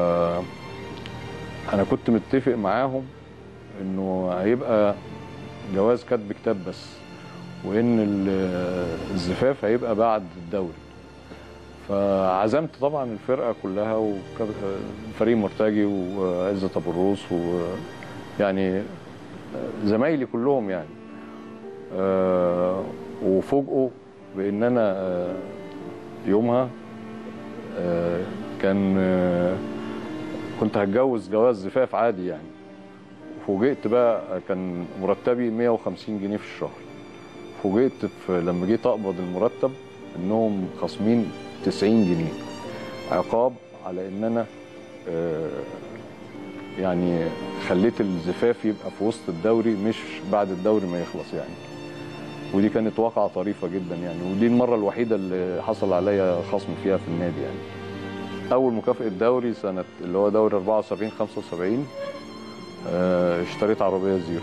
انا كنت متفق معاهم انه هيبقى جواز كتب كتاب بس وان ال- الزفاف هيبقى بعد الدوري فعزمت طبعا الفرقه كلها وفريق مرتجي وعزت ابو الروس ويعني زمايلي كلهم يعني آه، وفوجئوا بان انا آه، يومها آه، كان آه، كنت هتجوز جواز زفاف عادي يعني فوجئت بقى كان مرتبي 150 جنيه في الشهر فوجئت في لما جيت اقبض المرتب انهم خاصمين 90 جنيه عقاب على ان انا آه، يعني خليت الزفاف يبقى في وسط الدوري مش بعد الدوري ما يخلص يعني ودي كانت واقعة طريفة جدا يعني ودي المرة الوحيدة اللي حصل عليا خصم فيها في النادي يعني أول مكافأة دوري سنة اللي هو دوري 74 75 آه، اشتريت عربية زيرو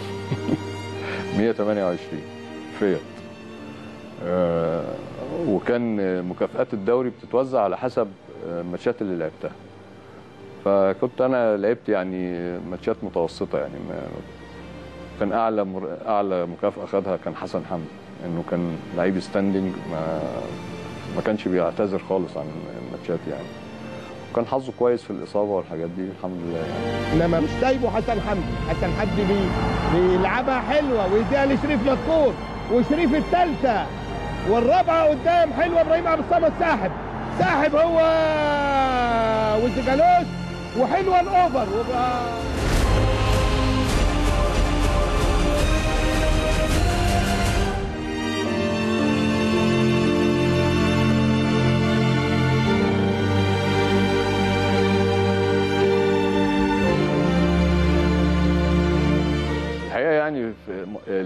128 فيات آه، وكان مكافآت الدوري بتتوزع على حسب آه، الماتشات اللي لعبتها فكنت انا لعبت يعني ماتشات متوسطه يعني ما كان اعلى مر... اعلى مكافاه خدها كان حسن حمدي انه كان لعيب ستاندنج ما ما كانش بيعتذر خالص عن الماتشات يعني وكان حظه كويس في الاصابه والحاجات دي الحمد لله يعني انما مش سايبه حسن حمدي حسن حمدي بي... بيلعبها حلوه ويديها لشريف مذكور وشريف الثالثه والرابعه قدام حلوه ابراهيم عبد الصمد ساحب ساحب هو وزيجالوس وحلوه الاوفر وبقى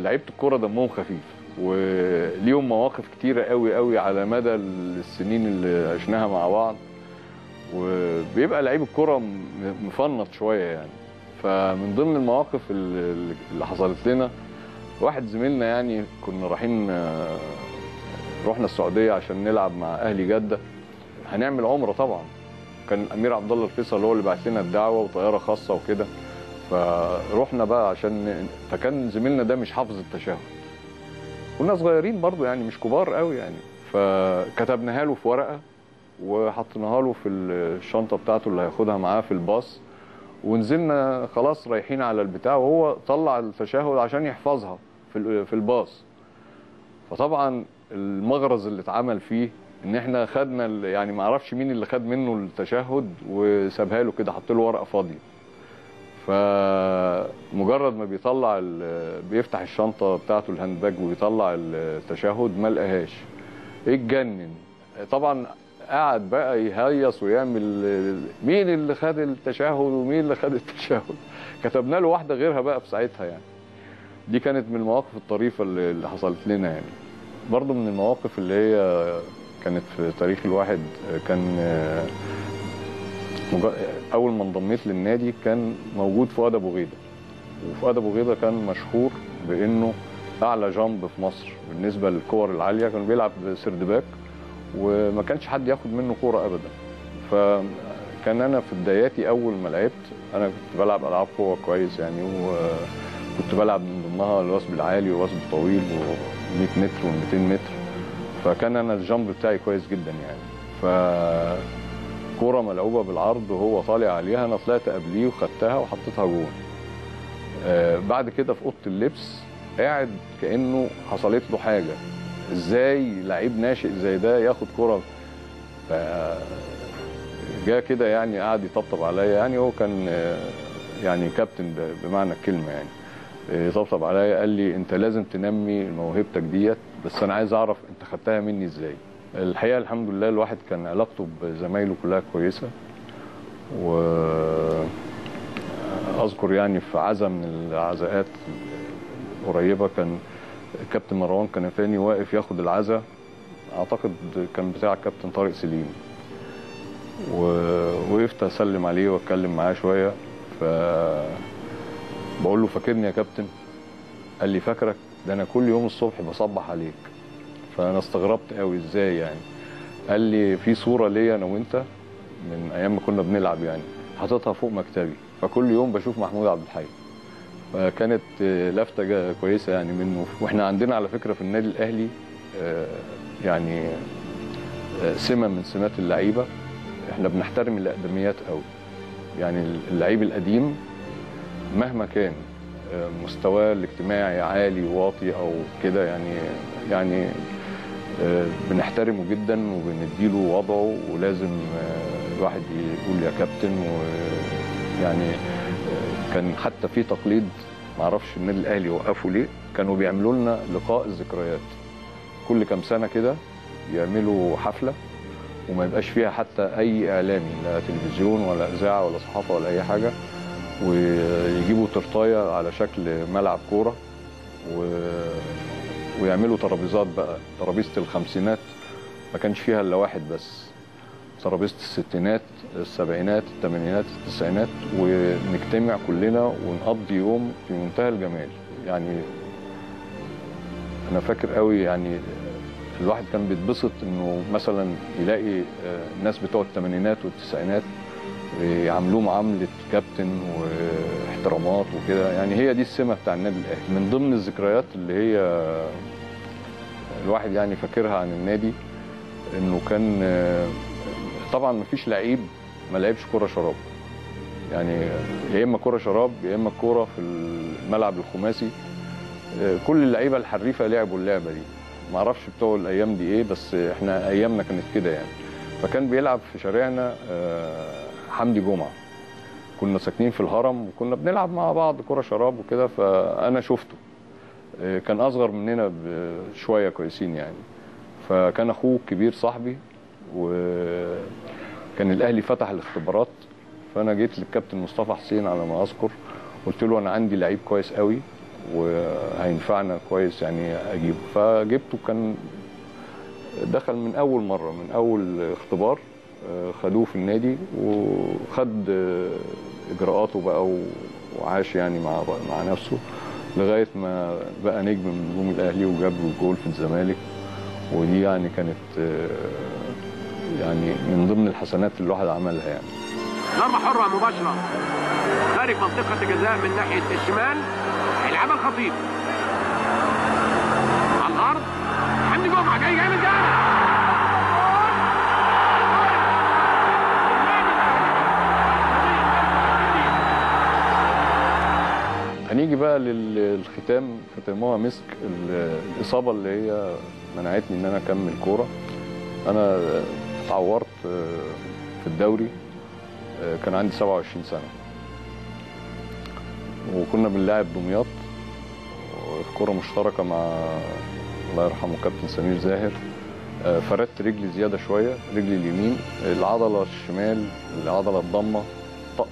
لعيبه الكوره دمهم خفيف وليهم مواقف كتيره قوي قوي على مدى السنين اللي عشناها مع بعض وبيبقى لعيب الكوره م- مفنط شويه يعني فمن ضمن المواقف اللي اللي حصلت لنا واحد زميلنا يعني كنا رايحين آه، رحنا السعوديه عشان نلعب مع اهلي جده هنعمل عمره طبعا كان الامير عبد الله الفيصل هو اللي بعت لنا الدعوه وطياره خاصه وكده فروحنا بقى عشان ن- فكان زميلنا ده مش حافظ التشهد كنا صغيرين برضو يعني مش كبار قوي يعني فكتبناها له في ورقه وحطيناها له في الشنطه بتاعته اللي هياخدها معاه في الباص ونزلنا خلاص رايحين على البتاع وهو طلع التشهد عشان يحفظها في ال- في الباص فطبعا المغرز اللي اتعمل فيه ان احنا خدنا ال- يعني ما اعرفش مين اللي خد منه التشهد وسابها له كده حط له ورقه فاضيه فمجرد ما بيطلع ال- بيفتح الشنطه بتاعته الهاند باج ويطلع التشهد ما لقاهاش اتجنن طبعا قعد بقى يهيص ويعمل مين اللي خد التشهد ومين اللي خد التشهد كتبنا له واحده غيرها بقى في ساعتها يعني دي كانت من المواقف الطريفه اللي اللي حصلت لنا يعني برضو من المواقف اللي هي كانت في تاريخ الواحد كان مج- اول ما انضميت للنادي كان موجود فؤاد ابو غيده وفؤاد ابو غيده كان مشهور بانه اعلى جامب في مصر بالنسبه للكور العاليه كان بيلعب سردباك وما كانش حد ياخد منه كوره ابدا فكان انا في بداياتي اول ما لعبت انا كنت بلعب العاب قوه كويس يعني وكنت بلعب من ضمنها الوثب العالي والوثب الطويل و100 متر و200 متر فكان انا الجامب بتاعي كويس جدا يعني ف كوره ملعوبه بالعرض وهو طالع عليها انا طلعت قبليه وخدتها وحطيتها جون آه بعد كده في اوضه اللبس قاعد كانه حصلت له حاجه ازاي لعيب ناشئ زي ده ياخد كوره ف جه كده يعني قعد يطبطب عليا يعني هو كان آه، يعني كابتن ب- بمعنى الكلمه يعني آه، يطبطب عليا قال لي انت لازم تنمي موهبتك ديت بس انا عايز اعرف انت خدتها مني ازاي الحقيقه الحمد لله الواحد كان علاقته بزمايله كلها كويسه و اذكر يعني في عزا من العزاءات قريبه كان كابتن مروان كنفاني واقف ياخد العزا اعتقد كان بتاع كابتن طارق سليم ووقفت اسلم عليه واتكلم معاه شويه ف بقول له فاكرني يا كابتن قال لي فاكرك ده انا كل يوم الصبح بصبح عليك فانا استغربت قوي ازاي يعني قال لي في صوره ليا انا وانت من ايام ما كنا بنلعب يعني حاططها فوق مكتبي فكل يوم بشوف محمود عبد الحي فكانت آه، لفته جا- كويسه يعني منه واحنا عندنا على فكره في النادي الاهلي آه، يعني آه، سمه من سمات اللعيبه احنا بنحترم الاقدميات قوي يعني اللعيب القديم مهما كان آه، مستواه الاجتماعي عالي واطي او كده يعني يعني آه، بنحترمه جدا وبنديله وضعه ولازم آه، الواحد يقول يا كابتن ويعني آه، كان حتى في تقليد معرفش النادي الاهلي وقفوا ليه كانوا بيعملوا لنا لقاء الذكريات كل كام سنه كده يعملوا حفله وما يبقاش فيها حتى اي اعلامي لا تلفزيون ولا اذاعه ولا صحافه ولا اي حاجه ويجيبوا تورتايه على شكل ملعب كوره و... ويعملوا ترابيزات بقى ترابيزه الخمسينات ما كانش فيها الا واحد بس ترابيزه الستينات السبعينات الثمانينات التسعينات ونجتمع كلنا ونقضي يوم في منتهى الجمال يعني انا فاكر قوي يعني الواحد كان بيتبسط انه مثلا يلاقي آه، الناس بتوع الثمانينات والتسعينات يعاملوه معامله كابتن واحترامات وكده يعني هي دي السمه بتاع النادي الاهلي من ضمن الذكريات اللي هي الواحد يعني فاكرها عن النادي انه كان آه، طبعا ما فيش لعيب ما لعبش كره شراب يعني يا اما كره شراب يا اما كوره في الملعب الخماسي آه، كل اللعيبه الحريفه لعبوا اللعبه دي ما اعرفش بتوع الايام دي ايه بس احنا ايامنا كانت كده يعني فكان بيلعب في شارعنا آه، حمدي جمعه كنا ساكنين في الهرم وكنا بنلعب مع بعض كره شراب وكده فانا شفته آه، كان اصغر مننا بشويه كويسين يعني فكان اخوه الكبير صاحبي وكان الاهلي فتح الاختبارات فانا جيت للكابتن مصطفى حسين على ما اذكر قلت له انا عندي لعيب كويس قوي وهينفعنا كويس يعني اجيبه فجبته كان دخل من اول مره من اول اختبار آه، خدوه في النادي وخد آه، اجراءاته بقى و- وعاش يعني مع مع نفسه لغايه ما بقى نجم من نجوم الاهلي وجاب له جول في الزمالك ودي يعني كانت آه، يعني من ضمن الحسنات اللي الواحد عملها يعني ضربة حرة مباشرة خارج منطقة الجزاء من ناحية الشمال هيلعبها الخطيب على الأرض حمدي جمعة جاي جاي من جامد هنيجي بقى لل- للختام ختامها مسك ال- الإصابة اللي هي منعتني إن أنا أكمل كورة أنا اتعورت آه، في الدوري آه، كان عندي 27 سنة وكنا بنلاعب دمياط في كرة مشتركة مع الله يرحمه كابتن سمير زاهر آه، فردت رجلي زيادة شوية رجلي اليمين العضلة الشمال العضلة الضمة طقت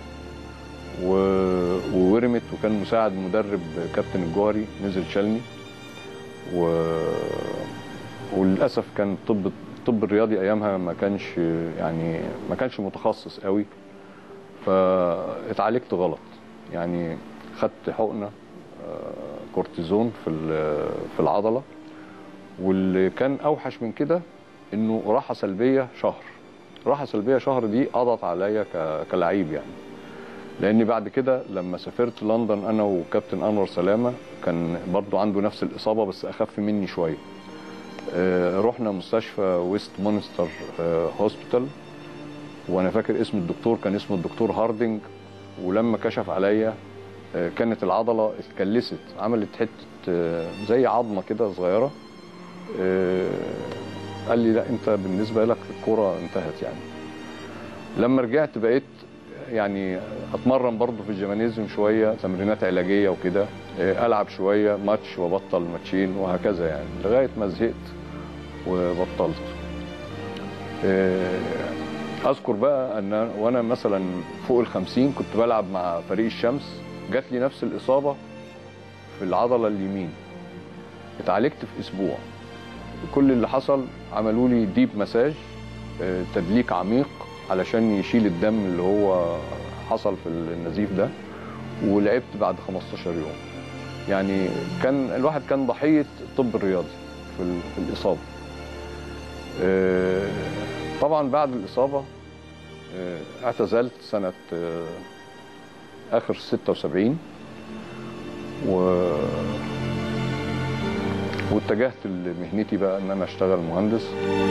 و- وورمت وكان مساعد مدرب كابتن الجوهري نزل شالني و... وللاسف كان الطب الطب الرياضي ايامها ما كانش يعني ما كانش متخصص قوي فاتعالجت غلط يعني خدت حقنه آه، كورتيزون في ال- في العضله واللي كان اوحش من كده انه راحه سلبيه شهر راحه سلبيه شهر دي قضت عليا ك- كلعيب يعني لاني بعد كده لما سافرت لندن انا وكابتن انور سلامه كان برضو عنده نفس الاصابه بس اخف مني شويه آه، رحنا مستشفى ويست مونستر آه، هوسبيتال وانا فاكر اسم الدكتور كان اسمه الدكتور هاردنج ولما كشف عليا آه، كانت العضله اتكلست عملت حته آه، زي عظمه كده صغيره آه، قال لي لا انت بالنسبه لك الكوره انتهت يعني لما رجعت بقيت يعني اتمرن برضه في الجيمانيزيوم شويه تمرينات علاجيه وكده إيه، العب شويه ماتش وبطل ماتشين وهكذا يعني لغايه ما زهقت وبطلت إيه، اذكر بقى ان وانا مثلا فوق الخمسين كنت بلعب مع فريق الشمس جات لي نفس الاصابه في العضله اليمين اتعالجت في اسبوع كل اللي حصل عملوا لي ديب مساج آه، تدليك عميق علشان يشيل الدم اللي هو حصل في النزيف ده ولعبت بعد 15 يوم يعني كان الواحد كان ضحية الطب الرياضي في, ال- في الإصابة آه، طبعا بعد الإصابة آه، اعتزلت سنة آه، آخر 76 و واتجهت لمهنتي بقى ان انا اشتغل مهندس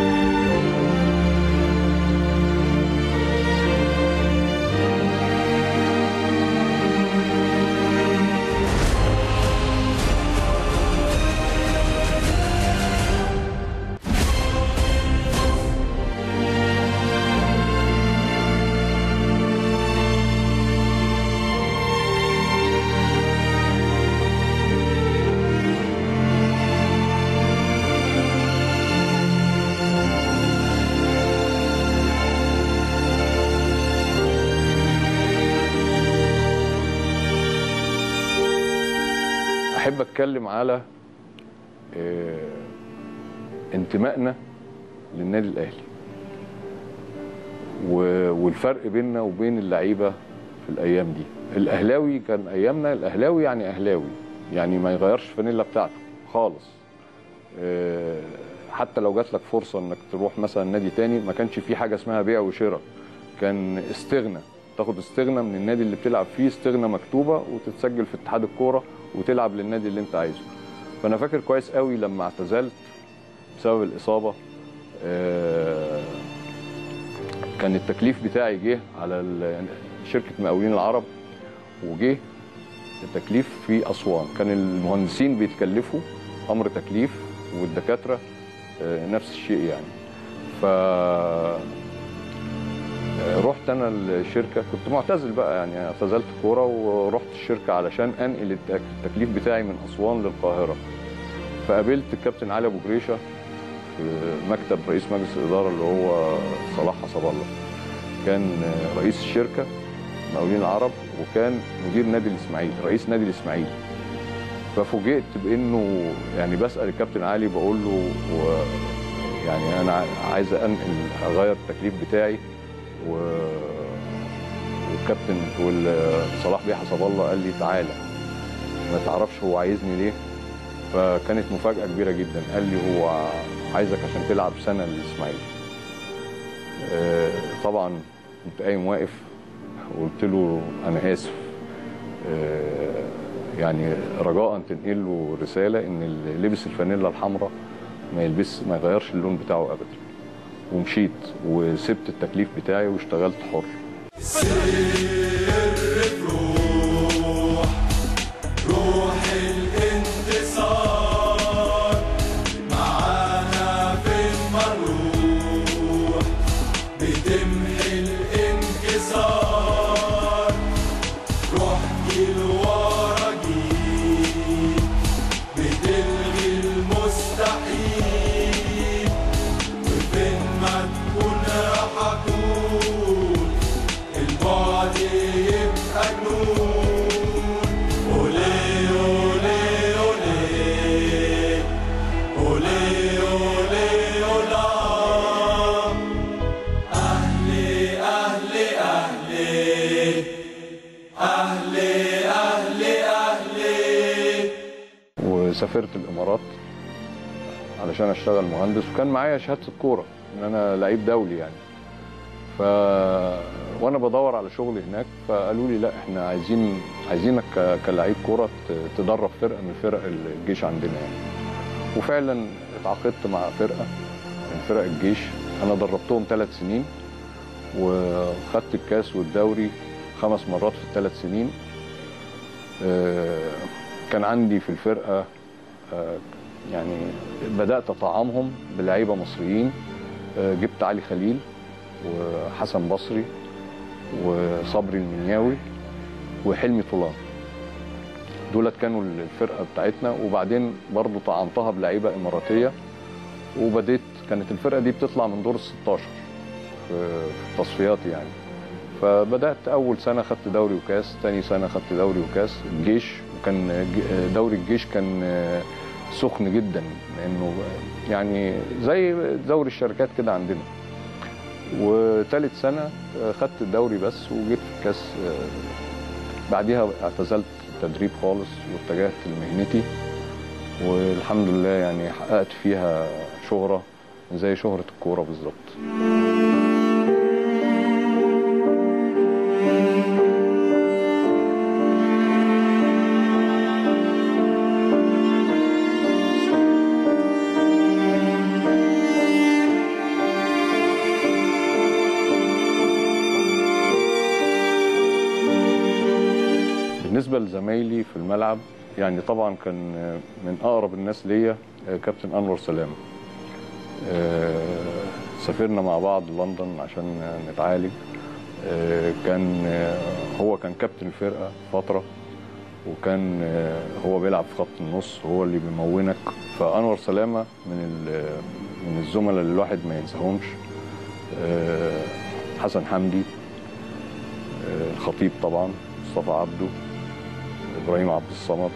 احب اتكلم على آه، انتمائنا للنادي الاهلي و- والفرق بيننا وبين اللعيبه في الايام دي الاهلاوي كان ايامنا الاهلاوي يعني اهلاوي يعني ما يغيرش الفانيلا بتاعته خالص آه، حتى لو جات لك فرصه انك تروح مثلا نادي تاني ما كانش في حاجه اسمها بيع وشراء كان استغنى تاخد استغنى من النادي اللي بتلعب فيه استغنى مكتوبه وتتسجل في اتحاد الكوره وتلعب للنادي اللي انت عايزه فانا فاكر كويس قوي لما اعتزلت بسبب الاصابه آه، كان التكليف بتاعي جه على ال- شركه مقاولين العرب وجه التكليف في اسوان كان المهندسين بيتكلفوا امر تكليف والدكاتره آه، نفس الشيء يعني ف رحت انا الشركه كنت معتزل بقى يعني اعتزلت كوره ورحت الشركه علشان انقل التك- التكليف بتاعي من اسوان للقاهره فقابلت الكابتن علي ابو جريشه في مكتب رئيس مجلس الاداره اللي هو صلاح حسب الله كان رئيس الشركه مقاولين العرب وكان مدير نادي الاسماعيلي رئيس نادي الاسماعيلي ففوجئت بانه يعني بسال الكابتن علي بقول له و يعني انا ع- عايز انقل اغير التكليف بتاعي و والكابتن والصلاح بيه حسب الله قال لي تعالى ما تعرفش هو عايزني ليه فكانت مفاجاه كبيره جدا قال لي هو عايزك عشان تلعب سنه للاسماعيلي آه، طبعا كنت قايم واقف وقلت له انا اسف آه، يعني رجاء تنقل له رساله ان اللي لبس الفانيلا الحمراء ما يلبس ما يغيرش اللون بتاعه ابدا ومشيت وسبت التكليف بتاعي واشتغلت حر روح الانتصار معانا فين ما نروح بتمحي الانكسار روح جيل ورا جيل بتلغي المستحيل وفين ما تكون راح اكون البعد يبقى جنون أولي أولي أولي أولي أولي أولا أهلي أهلي أهلي أهلي أهلي أهلي وسافرت الامارات علشان اشتغل مهندس وكان معايا شهاده الكوره ان انا لعيب دولي يعني ف وانا بدور على شغل هناك فقالوا لي لا احنا عايزين عايزينك ك- كلاعب كوره ت- تدرب فرقه من فرق الجيش عندنا يعني وفعلا اتعاقدت مع فرقه من فرق الجيش انا دربتهم ثلاث سنين وخدت الكاس والدوري خمس مرات في الثلاث سنين آه، كان عندي في الفرقه آه، يعني بدات اطعمهم بلعيبه مصريين آه، جبت علي خليل وحسن بصري وصبري المنياوي وحلمي طولان دولت كانوا الفرقه بتاعتنا وبعدين برضو طعمتها بلعيبه اماراتيه وبديت كانت الفرقه دي بتطلع من دور ال 16 في في التصفيات يعني فبدات اول سنه خدت دوري وكاس تاني سنه خدت دوري وكاس الجيش وكان ج- دوري الجيش كان آه، سخن جدا لانه يعني زي دوري الشركات كده عندنا وثالث سنه آه، خدت الدوري بس وجيت في الكاس آه، بعديها اعتزلت التدريب خالص واتجهت لمهنتي والحمد لله يعني حققت فيها شهرة زي شهرة الكورة بالظبط بالنسبة لزمايلي في الملعب يعني طبعا كان من أقرب الناس ليا كابتن أنور سلامة آه، سافرنا مع بعض لندن عشان نتعالج آه، كان آه، هو كان كابتن الفرقة فترة وكان آه، هو بيلعب في خط النص هو اللي بيمونك فأنور سلامة من ال- من الزملاء اللي الواحد ما ينساهمش آه، حسن حمدي آه، الخطيب طبعا مصطفى عبده ابراهيم عبد الصمد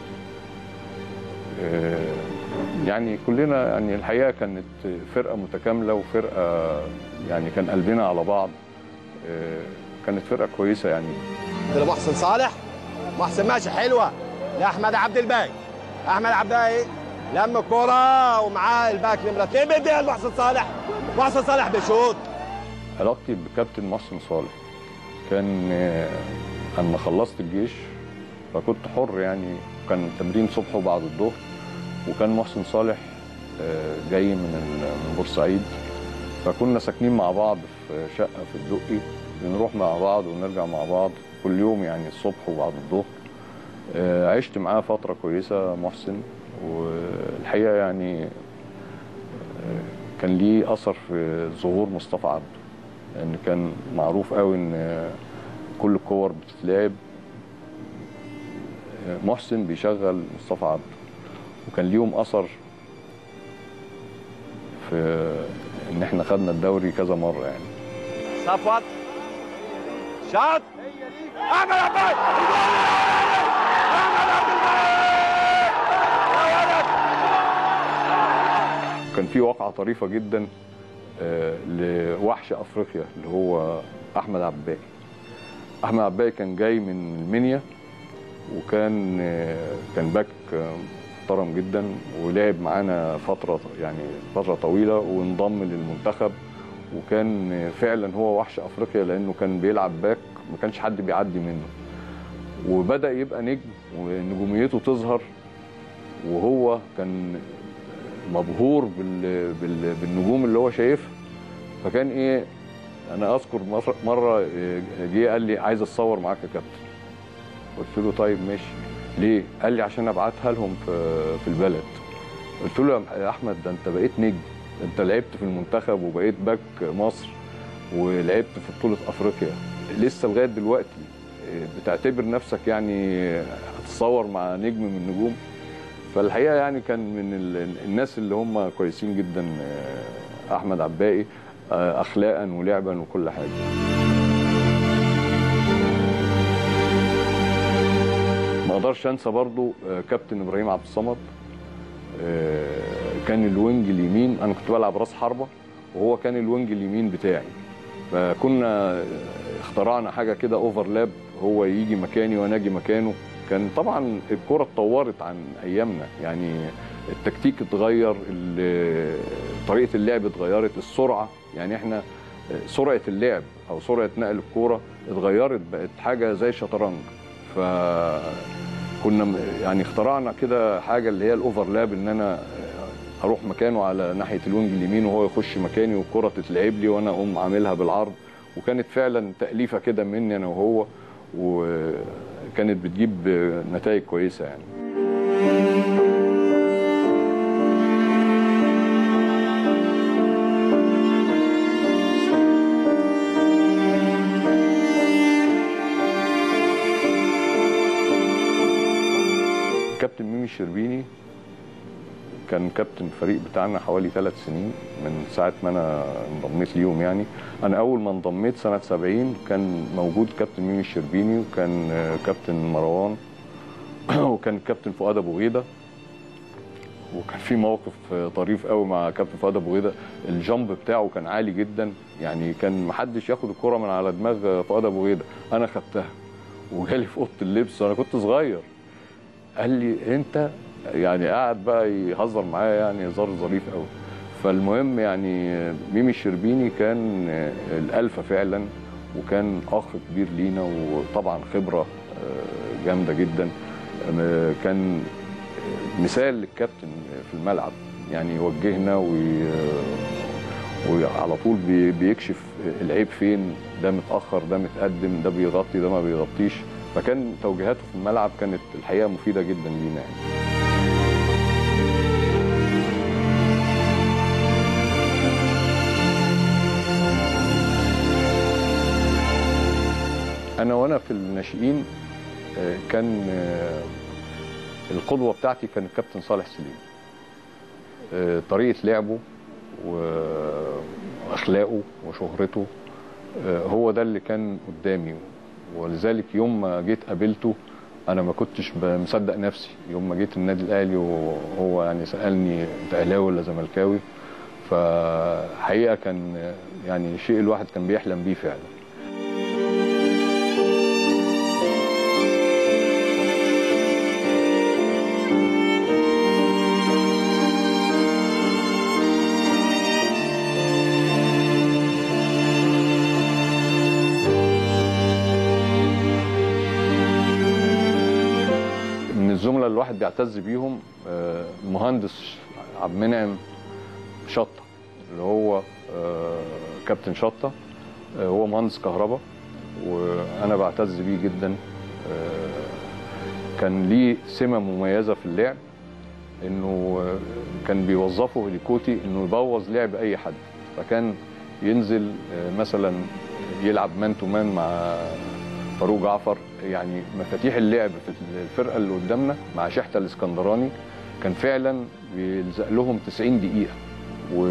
آه، يعني كلنا يعني الحقيقه كانت فرقه متكامله وفرقه يعني كان قلبنا على بعض آه، كانت فرقه كويسه يعني ده محسن صالح محسن ماشي حلوه لاحمد عبد الباقي احمد عبد الباقي لم الكرة ومعاه الباك نمرة اثنين بيديها لمحسن صالح محسن صالح بيشوط علاقتي بكابتن محسن صالح كان آه، اما خلصت الجيش فكنت حر يعني كان تمرين صبح وبعد الظهر وكان محسن صالح آه، جاي من ال- من بورسعيد فكنا ساكنين مع بعض في شقه في الدقي بنروح مع بعض ونرجع مع بعض كل يوم يعني الصبح وبعد الظهر آه، عشت معاه فتره كويسه محسن والحقيقه يعني آه، كان ليه اثر في ظهور مصطفى عبده لان كان معروف قوي ان كل الكور بتتلعب محسن بيشغل مصطفى عبده وكان ليهم اثر في ان احنا خدنا الدوري كذا مره يعني صفوت شاط احمد عبد الباقي احمد عبد الباقي وكان في واقعه طريفه جدا آه، لوحش افريقيا اللي هو احمد عباقي احمد عباقي كان جاي من المنيا وكان آه، كان باك آه، محترم جدا ولعب معانا فتره يعني فتره طويله وانضم للمنتخب وكان آه، فعلا هو وحش افريقيا لانه كان بيلعب باك ما كانش حد بيعدي منه وبدا يبقى نجم ونجوميته تظهر وهو كان مبهور بال... بال... بالنجوم اللي هو شايفها فكان ايه انا اذكر مره مره إيه، جه قال لي عايز اتصور معاك يا كابتن قلت له طيب ماشي ليه قال لي عشان ابعتها لهم في في البلد قلت له يا احمد ده انت بقيت نجم ده انت لعبت في المنتخب وبقيت باك مصر ولعبت في بطوله افريقيا لسه لغايه دلوقتي إيه، بتعتبر نفسك يعني هتتصور مع نجم من النجوم فالحقيقه يعني كان من ال- الناس اللي هم كويسين جدا آه، احمد عباقي آه، اخلاقا ولعبا وكل حاجه ما اقدرش انسى برضو آه، كابتن ابراهيم عبد الصمد آه، كان الوينج اليمين انا كنت بلعب راس حربه وهو كان الوينج اليمين بتاعي فكنا اخترعنا حاجه كده اوفرلاب هو يجي مكاني وانا اجي مكانه كان طبعا الكره اتطورت عن ايامنا يعني التكتيك اتغير ال- طريقه اللعب اتغيرت السرعه يعني احنا سرعه اللعب او سرعه نقل الكوره اتغيرت بقت حاجه زي الشطرنج ف كنا م- يعني اخترعنا كده حاجه اللي هي الاوفرلاب ان انا اروح مكانه على ناحيه الوينج اليمين وهو يخش مكاني والكره تتلعب لي وانا اقوم عاملها بالعرض وكانت فعلا تاليفه كده مني انا وهو وكانت بتجيب نتائج كويسه يعني كابتن ميمي الشربيني كان كابتن الفريق بتاعنا حوالي ثلاث سنين من ساعة ما أنا انضميت ليهم يعني أنا أول ما انضميت سنة 70 كان موجود كابتن ميمي الشربيني وكان آه، كابتن مروان وكان كابتن فؤاد أبو غيدة وكان في موقف آه، طريف قوي مع كابتن فؤاد أبو غيدة الجامب بتاعه كان عالي جدا يعني كان محدش ياخد الكرة من على دماغ فؤاد أبو غيدة أنا خدتها وجالي في أوضة اللبس وأنا كنت صغير قال لي انت يعني قاعد بقى يهزر معايا يعني هزار ظريف قوي فالمهم يعني ميمي الشربيني كان الالفه فعلا وكان اخ كبير لينا وطبعا خبره آه، جامده جدا آه، كان مثال للكابتن في الملعب يعني يوجهنا وي وعلى طول بي- بيكشف العيب فين ده متاخر ده متقدم ده بيغطي ده ما بيغطيش فكان توجيهاته في الملعب كانت الحقيقه مفيده جدا لينا يعني. انا وانا في الناشئين آه، كان آه، القدوه بتاعتي كان الكابتن صالح سليم آه، طريقه لعبه واخلاقه وشهرته آه، هو ده اللي كان قدامي ولذلك يوم ما جيت قابلته انا ما كنتش مصدق نفسي يوم ما جيت النادي الاهلي وهو يعني سالني انت اهلاوي ولا زملكاوي فحقيقه كان يعني شيء الواحد كان بيحلم بيه فعلا من الزملاء اللي الواحد بيعتز بيهم آه، المهندس عبد المنعم شطه اللي هو آه، كابتن شطه آه، هو مهندس كهرباء وانا بعتز بيه جدا آه، كان ليه سمه مميزه في اللعب انه آه، كان بيوظفه هليكوتي انه يبوظ لعب اي حد فكان ينزل آه، مثلا يلعب مان تو مان مع فاروق جعفر يعني مفاتيح اللعب في الفرقه اللي قدامنا مع شحته الاسكندراني كان فعلا بيلزق لهم 90 دقيقه و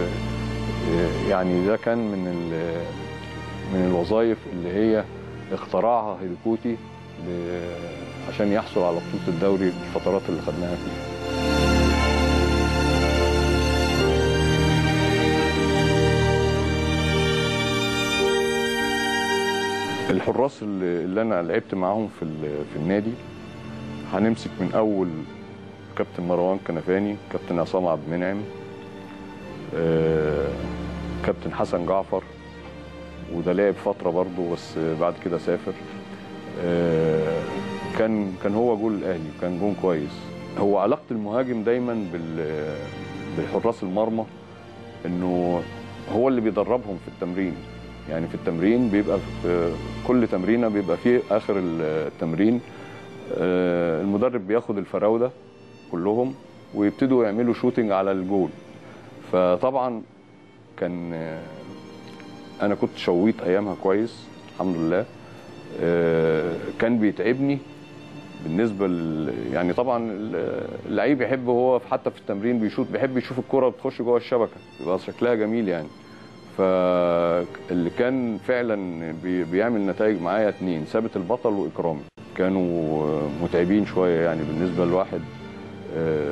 يعني ده كان من ال- من الوظائف اللي هي اخترعها هيلكوتي ل- عشان يحصل على بطوله الدوري الفترات اللي خدناها فيها الحراس اللي اللي انا لعبت معاهم في ال- في النادي هنمسك من اول كابتن مروان كنفاني كابتن عصام عبد المنعم آه، كابتن حسن جعفر وده لعب فتره برضه بس بعد كده سافر آه، كان كان هو جول الاهلي وكان جون كويس هو علاقه المهاجم دايما بال بالحراس المرمى انه هو اللي بيدربهم في التمرين يعني في التمرين بيبقى في كل تمرينه بيبقى فيه اخر التمرين آه، المدرب بياخد الفراوده كلهم ويبتدوا يعملوا شوتنج على الجول فطبعا كان آه، انا كنت شويت ايامها كويس الحمد لله آه، كان بيتعبني بالنسبه ل... يعني طبعا اللعيب يحب هو حتى في التمرين بيشوط بيحب يشوف الكره بتخش جوه الشبكه يبقى شكلها جميل يعني فاللي كان فعلا بي... بيعمل نتائج معايا اتنين ثابت البطل واكرامي كانوا متعبين شويه يعني بالنسبه لواحد آه،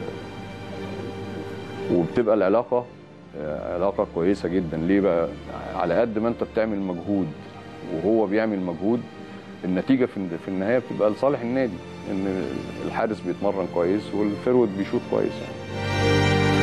وبتبقى العلاقه آه، علاقه كويسه جدا ليه بقى على قد ما انت بتعمل مجهود وهو بيعمل مجهود النتيجه في في النهايه بتبقى لصالح النادي ان الحارس بيتمرن كويس والفرود بيشوط كويس يعني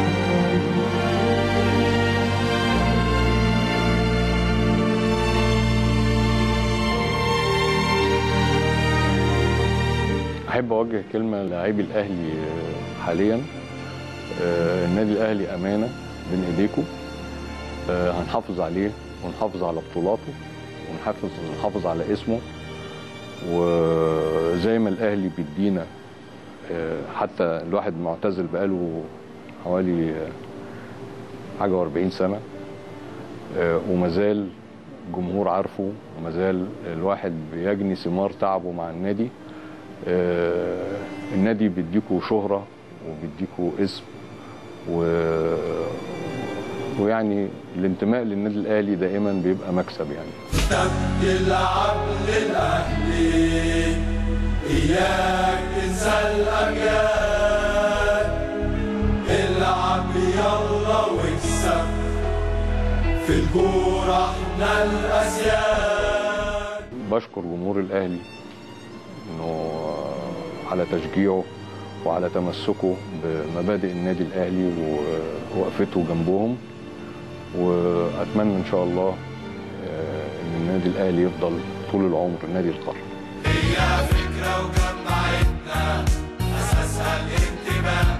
احب اوجه كلمه للاعبي الاهلي آه، حاليا آه، النادي الاهلي امانه بين ايديكم آه، هنحافظ عليه ونحافظ على بطولاته ونحافظ نحافظ على اسمه وزي ما الاهلي بيدينا آه، حتى الواحد معتزل بقاله حوالي آه، حاجه و40 سنه آه، ومازال جمهور عارفه ومازال الواحد بيجني ثمار تعبه مع النادي آه، النادي بيديكوا شهرة وبيديكوا اسم و... ويعني الانتماء للنادي الأهلي دائما بيبقى مكسب يعني تلعب للأهلي إياك تنسى الأمجاد العب يلا واكسب في الكورة احنا الأسياد بشكر جمهور الأهلي إنه على تشجيعه وعلى تمسكه بمبادئ النادي الأهلي ووقفته جنبهم وأتمنى إن شاء الله آه، إن النادي الأهلي يفضل طول العمر نادي القرن هي فكرة وجمعتنا أساسها الانتماء